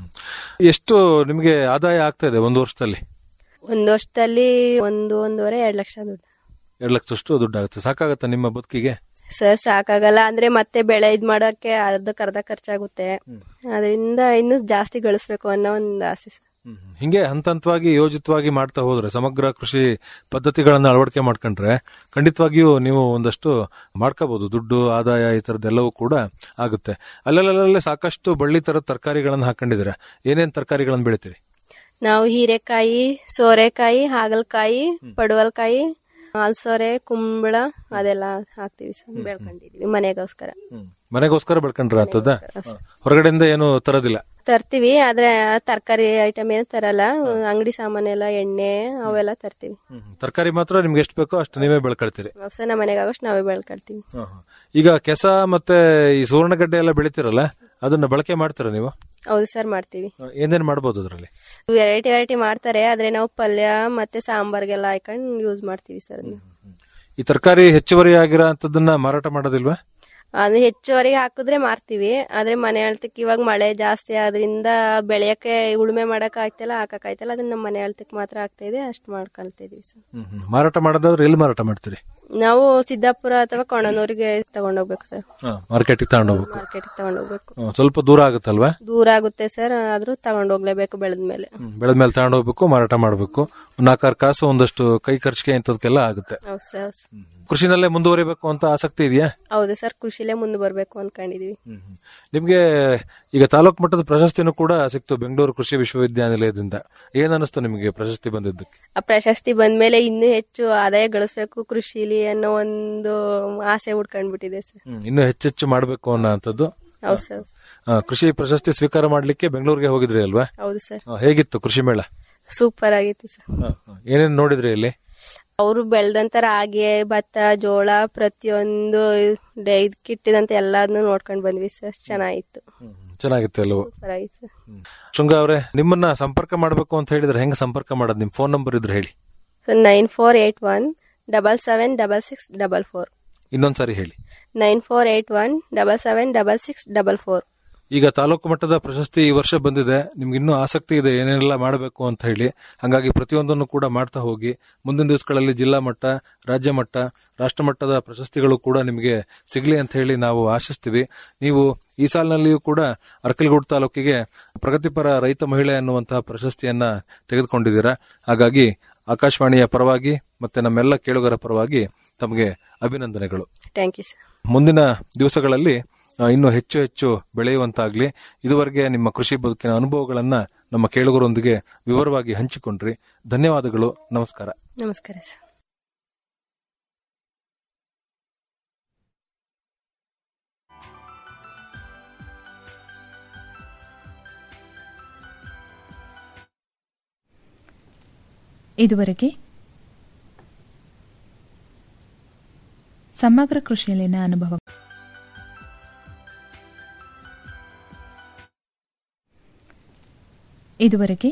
ಎಷ್ಟು ನಿಮ್ಗೆ ಆದಾಯ ಆಗ್ತಾ ಇದೆ ಒಂದು ವರ್ಷದಲ್ಲಿ ಒಂದು ವರ್ಷದಲ್ಲಿ ಒಂದು ಒಂದೂವರೆ ಎರಡ್ ಲಕ್ಷ ದುಡ್ಡು ಎರಡು ಲಕ್ಷದಷ್ಟು ದುಡ್ಡು ಆಗುತ್ತೆ ಸಾಕಾಗತ್ತೆ ನಿಮ್ಮ ಬದುಕಿಗೆ ಸರ್ ಸಾಕಾಗಲ್ಲ ಅಂದ್ರೆ ಮತ್ತೆ ಬೆಳೆ ಇದ್ ಮಾಡಕ್ಕೆ ಅರ್ಧಕ್ಕೆ ಅರ್ಧ ಖರ್ಚಾಗುತ್ತೆ ಅದರಿಂದ ಇನ್ನು ಜಾಸ್ತಿ ಗಳಿಸ್ಬೇಕು ಅನ್ನೋ ಒಂದು ಆಸೆ ಸರ್ ಹಿಂಗೆ ಹಂತ ಹಂತವಾಗಿ ಯೋಜಿತವಾಗಿ ಮಾಡ್ತಾ ಹೋದ್ರೆ ಸಮಗ್ರ ಕೃಷಿ ಪದ್ಧತಿಗಳನ್ನ ಅಳವಡಿಕೆ ಮಾಡ್ಕೊಂಡ್ರೆ ಖಂಡಿತವಾಗಿಯೂ ನೀವು ಒಂದಷ್ಟು ಮಾಡ್ಕೋಬಹುದು ದುಡ್ಡು ಆದಾಯ ಈ ತರದ್ದೆಲ್ಲವೂ ಕೂಡ ಆಗುತ್ತೆ ಅಲ್ಲಲ್ಲೇ ಸಾಕಷ್ಟು ಬಳ್ಳಿ ತರದ ತರಕಾರಿಗಳನ್ನ ಹಾಕೊಂಡಿದ್ದೀರಾ ಏನೇನ್ ತರಕಾರಿಗಳನ್ನ ಬೆಳಿತೀರಿ ನಾವು ಹೀರೆಕಾಯಿ ಸೋರೆಕಾಯಿ ಹಾಗಲಕಾಯಿ ಪಡವಲ್ಕಾಯಿ ಅಲ್ಸೋರೆ ಕುಂಬಳ ಅದೆಲ್ಲ ಹಾಕ್ತಿವಿ ಸರ್ ಬೆಳ್ಕೊಂಡಿದೀವಿ ಮನೆಗೋಸ್ಕರ ಮನೆಗೋಸ್ಕರ ಬೆಳ್ಕೊಂಡ್ರೆ ಆಗ್ತದ ಹೊರಗಡೆಯಿಂದ ಏನು ತರೋದಿಲ್ಲ ತರ್ತೀವಿ ಆದ್ರೆ ತರಕಾರಿ ಐಟಮ್ ಏನು ತರಲ್ಲ ಅಂಗಡಿ ಸಾಮಾನೆಲ್ಲ ಎಣ್ಣೆ ಅವೆಲ್ಲ ತರ್ತೀವಿ ತರಕಾರಿ ಮಾತ್ರ ನಿಮ್ಗೆ ಎಷ್ಟು ಬೇಕೋ ಅಷ್ಟು ನೀವೇ ಬೆಳ್ಕೊಳ್ತೀರಿ ವ್ಯವಸಾಯ ನಮ್ಮ ಮನೆಗೆ ಆಗೋಷ್ಟು ನಾವೇ ಬೆಳ್ಕೊಳ್ತೀವಿ ಈಗ ಕೆಸ ಮತ್ತೆ ಈ ಸುವರ್ಣಗಡ್ಡೆ ಎಲ್ಲ ಬೆಳಿತೀರಲ್ಲ ಅದನ್ನ ಬಳಕೆ ಮಾಡ್ತೀರಾ ನೀವು ಹೌದು ಸರ್ ಮಾಡ್ತೀವಿ ಏನೇನ್ ಮಾಡ್ಬೋದು ಅದರಲ್ಲಿ ವೆರೈಟಿ ವೆರೈಟಿ ಮಾಡ್ತಾರೆ ಆದ್ರೆ ನಾವು ಪಲ್ಯ ಮತ್ತೆ ಸಾಂಬಾರ್ಗೆಲ್ಲ ಹಾಕೊಂಡು ಯೂಸ್ ಮಾಡ್ತೀವಿ ಸರ್ ಅದನ್ನ. ಈ ತರಕಾರಿ ಹೆಚ್ಚುವರಿ ಆಗಿರೋ ಅಂತದನ್ನ ಮಾರಾಟ ಮಾಡೋದಿಲ್ವಾ ಅದು ಹೆಚ್ಚುವರಿಗೆ ಹಾಕಿದ್ರೆ ಮಾರ್ತೀವಿ ಆದ್ರೆ ಮನೆ ಅಳ್ತಕ್ಕೆ ಇವಾಗ ಮಳೆ ಜಾಸ್ತಿ ಆದ್ರಿಂದ ಬೆಳೆಯಕ್ಕೆ ಉಳುಮೆ ಮಾಡಕ್ ಆಗ್ತಿಲ್ಲ ಹಾಕಕ್ ಆಯ್ತಲ್ಲ ಅದನ್ನ ನಮ್ಮ ಮನೆ ಅಳ್ತಕ್ಕೆ ಮಾತ್ರ ಆಗ್ತಾ ಇದೆ ಅಷ್ಟು ಮಾಡ್ಕೊಳ್ತಾ ಇದೀವಿ ಸರ್ ಮಾರಾಟ ಮಾಡೋದಾದ್ರೆ ಎಲ್ಲಿ ಮಾರಾಟ ಮಾಡ್ತೀರಿ ನಾವು ಸಿದ್ದಾಪುರ ಅಥವಾ ಕೊಣನೂರಿಗೆ ತಗೊಂಡೋಗ್ಬೇಕು ಸರ್ ಮಾರ್ಕೆಟಿಗೆ ತಗೊಂಡೋಗ್ಬೇಕು ಮಾರ್ಕೆಟ್ಗೆ ತಗೊಂಡೋಗ್ಬೇಕು ಹ್ಮ್, ಸ್ವಲ್ಪ ದೂರ ಆಗುತ್ತಲ್ವಾ ದೂರ ಆಗುತ್ತೆ ಸರ್ ಆದ್ರೂ ತಗೊಂಡೋಗ್ಲೇಬೇಕು ಬೆಳೆದ್ಮೇಲೆ ಬೆಳೆದ ಮೇಲೆ ತಗೊಂಡೋಗ್ಬೇಕು ಮಾರಾಟ ಮಾಡಬೇಕು ನಾಲ್ಕಾರು ಕಾಸು ಒಂದಷ್ಟು ಕೈ ಖರ್ಚಿಗೆ ಇಂಥದ್ಕೆಲ್ಲ ಆಗುತ್ತೆ ಹೌದು ಸರ್ ಕೃಷಿನಲ್ಲೇ ಮುಂದುವರಿಬೇಕು ಅಂತ ಆಸಕ್ತಿ ಇದೆಯಾ ಹೌದು ಸರ್ ಕೃಷಿಲೇ ಮುಂದೆ ಬರ್ಬೇಕು ಅನ್ಕೊಂಡಿದೀವಿ ನಿಮ್ಗೆ ಈಗ ತಾಲೂಕು ಮಟ್ಟದ ಪ್ರಶಸ್ತಿನೂ ಕೂಡ ಸಿಕ್ತು ಬೆಂಗಳೂರು ಕೃಷಿ ವಿಶ್ವವಿದ್ಯಾನಿಲಯದಿಂದ ಏನ್ ಅನಿಸ್ತು ನಿಮಗೆ ಪ್ರಶಸ್ತಿ ಬಂದಿದ್ದಕ್ಕೆ ಆ ಪ್ರಶಸ್ತಿ ಬಂದ್ಮೇಲೆ ಇನ್ನೂ ಹೆಚ್ಚು ಆದಾಯ ಗಳಿಸ್ಬೇಕು ಕೃಷಿಲಿ ಅನ್ನೋ ಒಂದು ಆಸೆ ಉಡ್ಕೊಂಡ್ಬಿಟ್ಟಿದೆ ಸರ್ ಹ್ಮ್, ಇನ್ನು ಹೆಚ್ಚೆಚ್ಚು ಮಾಡಬೇಕು ಅನ್ನೋ ಅಂಥದ್ದು ಹೌದು ಸರ್ ಆ, ಕೃಷಿ ಪ್ರಶಸ್ತಿ ಸ್ವೀಕಾರ ಮಾಡ್ಲಿಕ್ಕೆ ಬೆಂಗಳೂರಿಗೆ ಹೋಗಿದ್ರಿ ಅಲ್ವಾ ಹೌದು ಸರ್ ಆ, ಹೇಗಿತ್ತು ಕೃಷಿ ಮೇಳ ಸೂಪರ್ ಆಗಿತ್ತು ಸರ್ ಏನೇನ್ ನೋಡಿದ್ರಿ ಇಲ್ಲಿ ಅವರು ಬೆಳೆದಂತ ರಾಗಿ ಭತ್ತ ಜೋಳ ಪ್ರತಿಯೊಂದು ಡೆ- ಇದಕ್ಕಿಟ್ಟಿದಂತ ಎಲ್ಲಾದ್ನೂ ನೋಡ್ಕೊಂಡ್ ಬಂದ್ವಿ ಸರ್ ಚೆನ್ನಾಗಿತ್ತು ಚೆನ್ನಾಗಿತ್ತು ಎಲ್ಲವೂ ಸೂಪರ್ ಆಯ್ತು ಸರ್ ಶೃಂಗ ಅವರೇ ನಿಮ್ಮನ್ನ ಸಂಪರ್ಕ ಮಾಡಬೇಕು ಅಂತ ಹೇಳಿದ್ರೆ ಹೆಂಗ್ ಸಂಪರ್ಕ ಮಾಡೋದು ನಿಮ್ ಫೋನ್ ನಂಬರ್ ಇದ್ರೆ ಹೇಳಿ sir nine four eight one double seven double six double four ಇನ್ನೊಂದ್ಸಾರಿ ಹೇಳಿ nine four eight one double seven double six double four ಈಗ ತಾಲೂಕು ಮಟ್ಟದ ಪ್ರಶಸ್ತಿ ಈ ವರ್ಷ ಬಂದಿದೆ ನಿಮ್ಗೆ ಇನ್ನೂ ಆಸಕ್ತಿ ಇದೆ ಏನೇನೆಲ್ಲ ಮಾಡಬೇಕು ಅಂತ ಹೇಳಿ ಹಾಗಾಗಿ ಪ್ರತಿಯೊಂದನ್ನು ಕೂಡ ಮಾಡ್ತಾ ಹೋಗಿ ಮುಂದಿನ ದಿವಸಗಳಲ್ಲಿ ಜಿಲ್ಲಾ ಮಟ್ಟ ರಾಜ್ಯ ಮಟ್ಟ ರಾಷ್ಟ್ರ ಮಟ್ಟದ ಪ್ರಶಸ್ತಿಗಳು ಕೂಡ ನಿಮಗೆ ಸಿಗ್ಲಿ ಅಂತ ಹೇಳಿ ನಾವು ಆಶಿಸ್ತೀವಿ ನೀವು ಈ ಸಾಲಿನಲ್ಲಿಯೂ ಕೂಡ ಅರ್ಕಲ್ಗೂಡು ತಾಲೂಕಿಗೆ ಪ್ರಗತಿಪರ ರೈತ ಮಹಿಳೆ ಅನ್ನುವಂತಹ ಪ್ರಶಸ್ತಿಯನ್ನ ತೆಗೆದುಕೊಂಡಿದ್ದೀರಾ ಹಾಗಾಗಿ ಆಕಾಶವಾಣಿಯ ಪರವಾಗಿ ಮತ್ತೆ ನಮ್ಮೆಲ್ಲ ಕೇಳುಗರ ಪರವಾಗಿ ತಮಗೆ ಅಭಿನಂದನೆಗಳು ಥ್ಯಾಂಕ್ ಯು ಸರ್ ಮುಂದಿನ ದಿವಸಗಳಲ್ಲಿ ಆ, ಇನ್ನೂ ಹೆಚ್ಚು ಹೆಚ್ಚು ಬೆಳೆಯುವಂತಾಗ್ಲಿ ಇದುವರೆಗೆ ನಿಮ್ಮ ಕೃಷಿ ಬದುಕಿನ ಅನುಭವಗಳನ್ನ ನಮ್ಮ ಕೇಳುಗರೊಂದಿಗೆ ವಿವರವಾಗಿ ಹಂಚಿಕೊಂಡ್ರಿ ಧನ್ಯವಾದಗಳು ನಮಸ್ಕಾರ ನಮಸ್ಕಾರ ಸರ್ ಇದುವರೆಗೆ ಸಮಗ್ರ ಕೃಷಿಯಲ್ಲಿನ ಅನುಭವ ಇದುವರೆಗೆ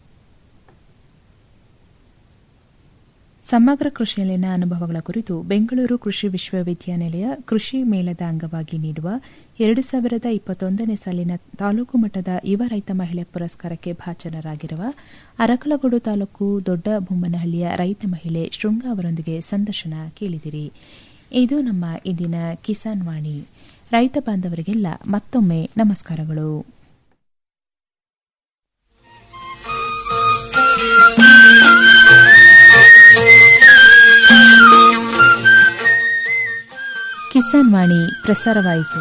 ಸಮಗ್ರ ಕೃಷಿಯಲ್ಲಿನ ಅನುಭವಗಳ ಕುರಿತು ಬೆಂಗಳೂರು ಕೃಷಿ ವಿಶ್ವವಿದ್ಯಾನಿಲಯ ಕೃಷಿ ಮೇಳದ ಅಂಗವಾಗಿ ನೀಡುವ ಎರಡು ಸಾವಿರದ ಇಪ್ಪತ್ತೊಂದನೇ ಸಾಲಿನ ತಾಲೂಕು ಮಟ್ಟದ ಯುವ ರೈತ ಮಹಿಳೆ ಪುರಸ್ಕಾರಕ್ಕೆ ಭಾಜನರಾಗಿರುವ ಅರಕಲಗೂಡು ತಾಲೂಕು ದೊಡ್ಡ ಬೊಮ್ಮನಹಳ್ಳಿಯ ರೈತ ಮಹಿಳೆ ಶೃಂಗ ಅವರೊಂದಿಗೆ ಸಂದರ್ಶನ ಕೇಳಿದಿರಿ ಇದು ನಮ್ಮ ಇಂದಿನ ಕಿಸಾನ್ ವಾಣಿ ರೈತ ಬಾಂಧವರಿಗೆಲ್ಲ ಮತ್ತೊಮ್ಮೆ ನಮಸ್ಕಾರಗಳು ಕಿಸಾನ್ ವಾಣಿ ಪ್ರಸಾರವಾಯಿತು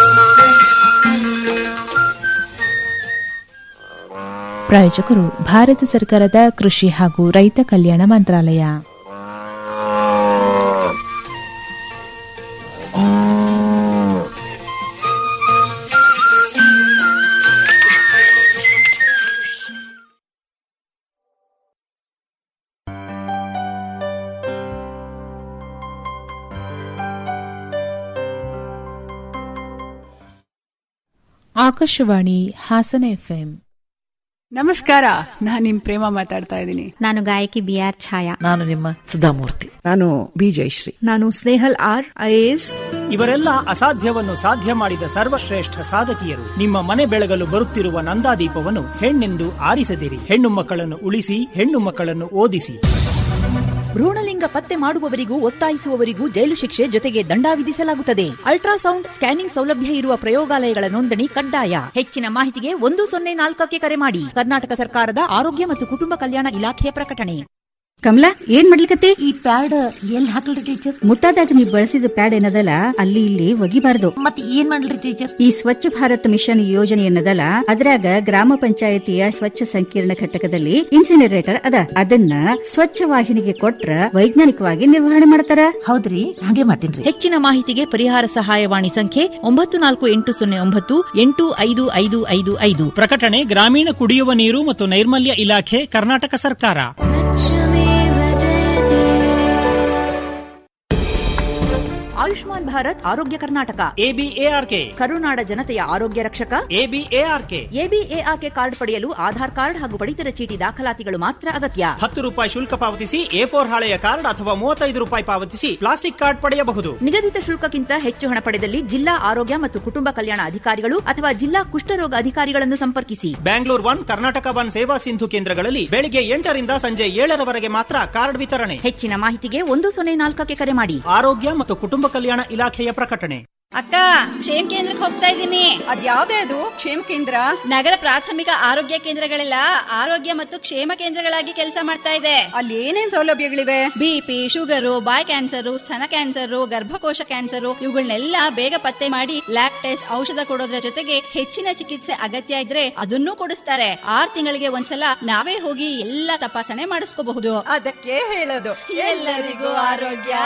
ಪ್ರಾಯೋಜಕರು ಭಾರತ ಸರ್ಕಾರದ ಕೃಷಿ ಹಾಗೂ ರೈತ ಕಲ್ಯಾಣ ಮಂತ್ರಾಲಯ ಆಕಾಶವಾಣಿ ಹಾಸನ ಎಫ್ಎಂ ನಮಸ್ಕಾರ ನಾನ್ ನಿಮ್ ಪ್ರೇಮ ಮಾತಾಡ್ತಾ ಇದ್ದೀನಿ ನಾನು ಗಾಯಕಿ ಬಿ ಆರ್ ಛಾಯಾ ನಾನು ನಿಮ್ಮ ಸುಧಾಮೂರ್ತಿ ನಾನು ಬಿ ಜಯಶ್ರೀ ನಾನು ಸ್ನೇಹಲ್ ಆರ್ ಐಎಎಸ್ ಇವರೆಲ್ಲ ಅಸಾಧ್ಯವನ್ನು ಸಾಧ್ಯ ಮಾಡಿದ ಸರ್ವಶ್ರೇಷ್ಠ ಸಾಧಕಿಯರು ನಿಮ್ಮ ಮನೆ ಬೆಳಗಲು ಬರುತ್ತಿರುವ ನಂದಾದೀಪವನ್ನು ಹೆಣ್ಣೆಂದು ಆರಿಸದಿರಿ ಹೆಣ್ಣು ಮಕ್ಕಳನ್ನು ಉಳಿಸಿ ಹೆಣ್ಣು ಮಕ್ಕಳನ್ನು ಓದಿಸಿ ಭ್ರೂಣಲಿಂಗ ಪತ್ತೆ ಮಾಡುವವರಿಗೂ ಒತ್ತಾಯಿಸುವವರಿಗೂ ಜೈಲು ಶಿಕ್ಷೆ ಜೊತೆಗೆ ದಂಡ ವಿಧಿಸಲಾಗುತ್ತದೆ ಅಲ್ಟ್ರಾಸೌಂಡ್ ಸ್ಕ್ಯಾನಿಂಗ್ ಸೌಲಭ್ಯ ಇರುವ ಪ್ರಯೋಗಾಲಯಗಳ ನೋಂದಣಿ ಕಡ್ಡಾಯ ಹೆಚ್ಚಿನ ಮಾಹಿತಿಗೆ ಒಂದು ಸೊನ್ನೆ ನಾಲ್ಕಕ್ಕೆ ಕರೆ ಮಾಡಿ ಕರ್ನಾಟಕ ಸರ್ಕಾರದ ಆರೋಗ್ಯ ಮತ್ತು ಕುಟುಂಬ ಕಲ್ಯಾಣ ಇಲಾಖೆಯ ಪ್ರಕಟಣೆ ಕಮಲಾ ಏನ್ ಮಾಡ್ಲಿಕತ್ತಿ ಈ ಪ್ಯಾಡ್ ಎಲ್ಲಿ ಹಾಕಲ್ರಿ ಟೀಚರ್ ಮುಟ್ಟಾದಾಗ ನೀ ಬಳಸಿದ ಪ್ಯಾಡ್ ಏನದಲ್ಲ ಅಲ್ಲಿ ಇಲ್ಲಿ ಒಗಿಬಾರ್ದು ಮತ್ತೆ ಏನ್ ಮಾಡ್ಲಿ ಟೀಚರ್ ಈ ಸ್ವಚ್ಛ ಭಾರತ್ ಮಿಷನ್ ಯೋಜನೆ ಏನದಲ್ಲ ಅದ್ರಾಗ ಗ್ರಾಮ ಪಂಚಾಯತಿಯ ಸ್ವಚ್ಛ ಸಂಕೀರ್ಣ ಘಟಕದಲ್ಲಿ ಇನ್ಸಿನರೇಟರ್ ಅದ ಅದನ್ನ ಸ್ವಚ್ಛ ವಾಹಿನಿಗೆ ಕೊಟ್ರ ವೈಜ್ಞಾನಿಕವಾಗಿ ನಿರ್ವಹಣೆ ಮಾಡ್ತಾರ ಹೌದ್ರಿ ಹಾಗೆ ಮಾಡ್ತೀನಿ ಹೆಚ್ಚಿನ ಮಾಹಿತಿಗೆ ಪರಿಹಾರ ಸಹಾಯವಾಣಿ ಸಂಖ್ಯೆ ಒಂಬತ್ತು ನಾಲ್ಕು ಎಂಟು ಸೊನ್ನೆ ಒಂಬತ್ತು ಎಂಟು ಐದು ಐದು ಐದು ಐದು ಪ್ರಕಟಣೆ ಗ್ರಾಮೀಣ ಕುಡಿಯುವ ನೀರು ಮತ್ತು ನೈರ್ಮಲ್ಯ ಇಲಾಖೆ ಕರ್ನಾಟಕ ಸರ್ಕಾರ ಆಯುಷ್ಮಾನ್ ಭಾರತ್ ಆರೋಗ್ಯ ಕರ್ನಾಟಕ ಎಬಿಎಆರ್ಕೆ ಕರುನಾಡ ಜನತೆಯ ಆರೋಗ್ಯ ರಕ್ಷಕ ಎಬಿಎಆರ್ಕೆ ಎಬಿಎಆರ್ಕೆ ಕಾರ್ಡ್ ಪಡೆಯಲು ಆಧಾರ್ ಕಾರ್ಡ್ ಹಾಗೂ ಪಡಿತರ ಚೀಟಿ ದಾಖಲಾತಿಗಳು ಮಾತ್ರ ಅಗತ್ಯ ಹತ್ತು ರೂಪಾಯಿ ಶುಲ್ಕ ಪಾವತಿಸಿ ಎ ಫೋರ್ ಹಾಳೆಯ ಕಾರ್ಡ್ ಅಥವಾ ಮೂವತ್ತೈದು ರೂಪಾಯಿ ಪಾವತಿಸಿ ಪ್ಲಾಸ್ಟಿಕ್ ಕಾರ್ಡ್ ಪಡೆಯಬಹುದು ನಿಗದಿತ ಶುಲ್ಕಕ್ಕಿಂತ ಹೆಚ್ಚು ಹಣ ಪಡೆದಲ್ಲಿ ಜಿಲ್ಲಾ ಆರೋಗ್ಯ ಮತ್ತು ಕುಟುಂಬ ಕಲ್ಯಾಣ ಅಧಿಕಾರಿಗಳು ಅಥವಾ ಜಿಲ್ಲಾ ಕುಷ್ಠರೋಗ ಅಧಿಕಾರಿಗಳನ್ನು ಸಂಪರ್ಕಿಸಿ ಬ್ಯಾಂಗ್ಳೂರ್ ಒನ್ ಕರ್ನಾಟಕ ಒನ್ ಸೇವಾ ಸಿಂಧು ಕೇಂದ್ರಗಳಲ್ಲಿ ಬೆಳಿಗ್ಗೆ ಎಂಟರಿಂದ ಸಂಜೆ ಏಳರವರೆಗೆ ಮಾತ್ರ ಕಾರ್ಡ್ ವಿತರಣೆ ಹೆಚ್ಚಿನ ಮಾಹಿತಿಗೆ ಒಂದು ಸೊನ್ನೆ ನಾಲ್ಕಕ್ಕೆ ಕರೆ ಮಾಡಿ ಆರೋಗ್ಯ ಮತ್ತು ಕುಟುಂಬ ಕಲ್ಯಾಣ ಇಲಾಖೆಯ ಪ್ರಕಟಣೆ ಅಕ್ಕ ಕ್ಷೇಮ ಕೇಂದ್ರಕ್ಕೆ ಹೋಗ್ತಾ ಇದ್ದೀನಿ ಅದ್ಯಾವ್ದೇ ಅದು ಕ್ಷೇಮ ಕೇಂದ್ರ ನಗರ ಪ್ರಾಥಮಿಕ ಆರೋಗ್ಯ ಕೇಂದ್ರಗಳೆಲ್ಲ ಆರೋಗ್ಯ ಮತ್ತು ಕ್ಷೇಮ ಕೇಂದ್ರಗಳಾಗಿ ಕೆಲಸ ಮಾಡ್ತಾ ಇದೆ ಅಲ್ಲಿ ಏನೇನ್ ಸೌಲಭ್ಯಗಳಿವೆ ಬಿಪಿ ಶುಗರು ಬಾಯ್ ಕ್ಯಾನ್ಸರ್ ಸ್ತನ ಕ್ಯಾನ್ಸರ್ ಗರ್ಭಕೋಶ ಕ್ಯಾನ್ಸರ್ ಇವುಗಳನ್ನೆಲ್ಲ ಬೇಗ ಪತ್ತೆ ಮಾಡಿ ಲ್ಯಾಬ್ ಟೆಸ್ಟ್ ಔಷಧ ಕೊಡೋದ್ರ ಜೊತೆಗೆ ಹೆಚ್ಚಿನ ಚಿಕಿತ್ಸೆ ಅಗತ್ಯ ಇದ್ರೆ ಅದನ್ನೂ ಕೊಡಿಸ್ತಾರೆ ಆರ್ ತಿಂಗಳಿಗೆ ಒಂದ್ಸಲ ನಾವೇ ಹೋಗಿ ಎಲ್ಲಾ ತಪಾಸಣೆ ಮಾಡಿಸ್ಕೋಬಹುದು ಅದಕ್ಕೆ ಹೇಳೋದು ಎಲ್ಲರಿಗೂ ಆರೋಗ್ಯ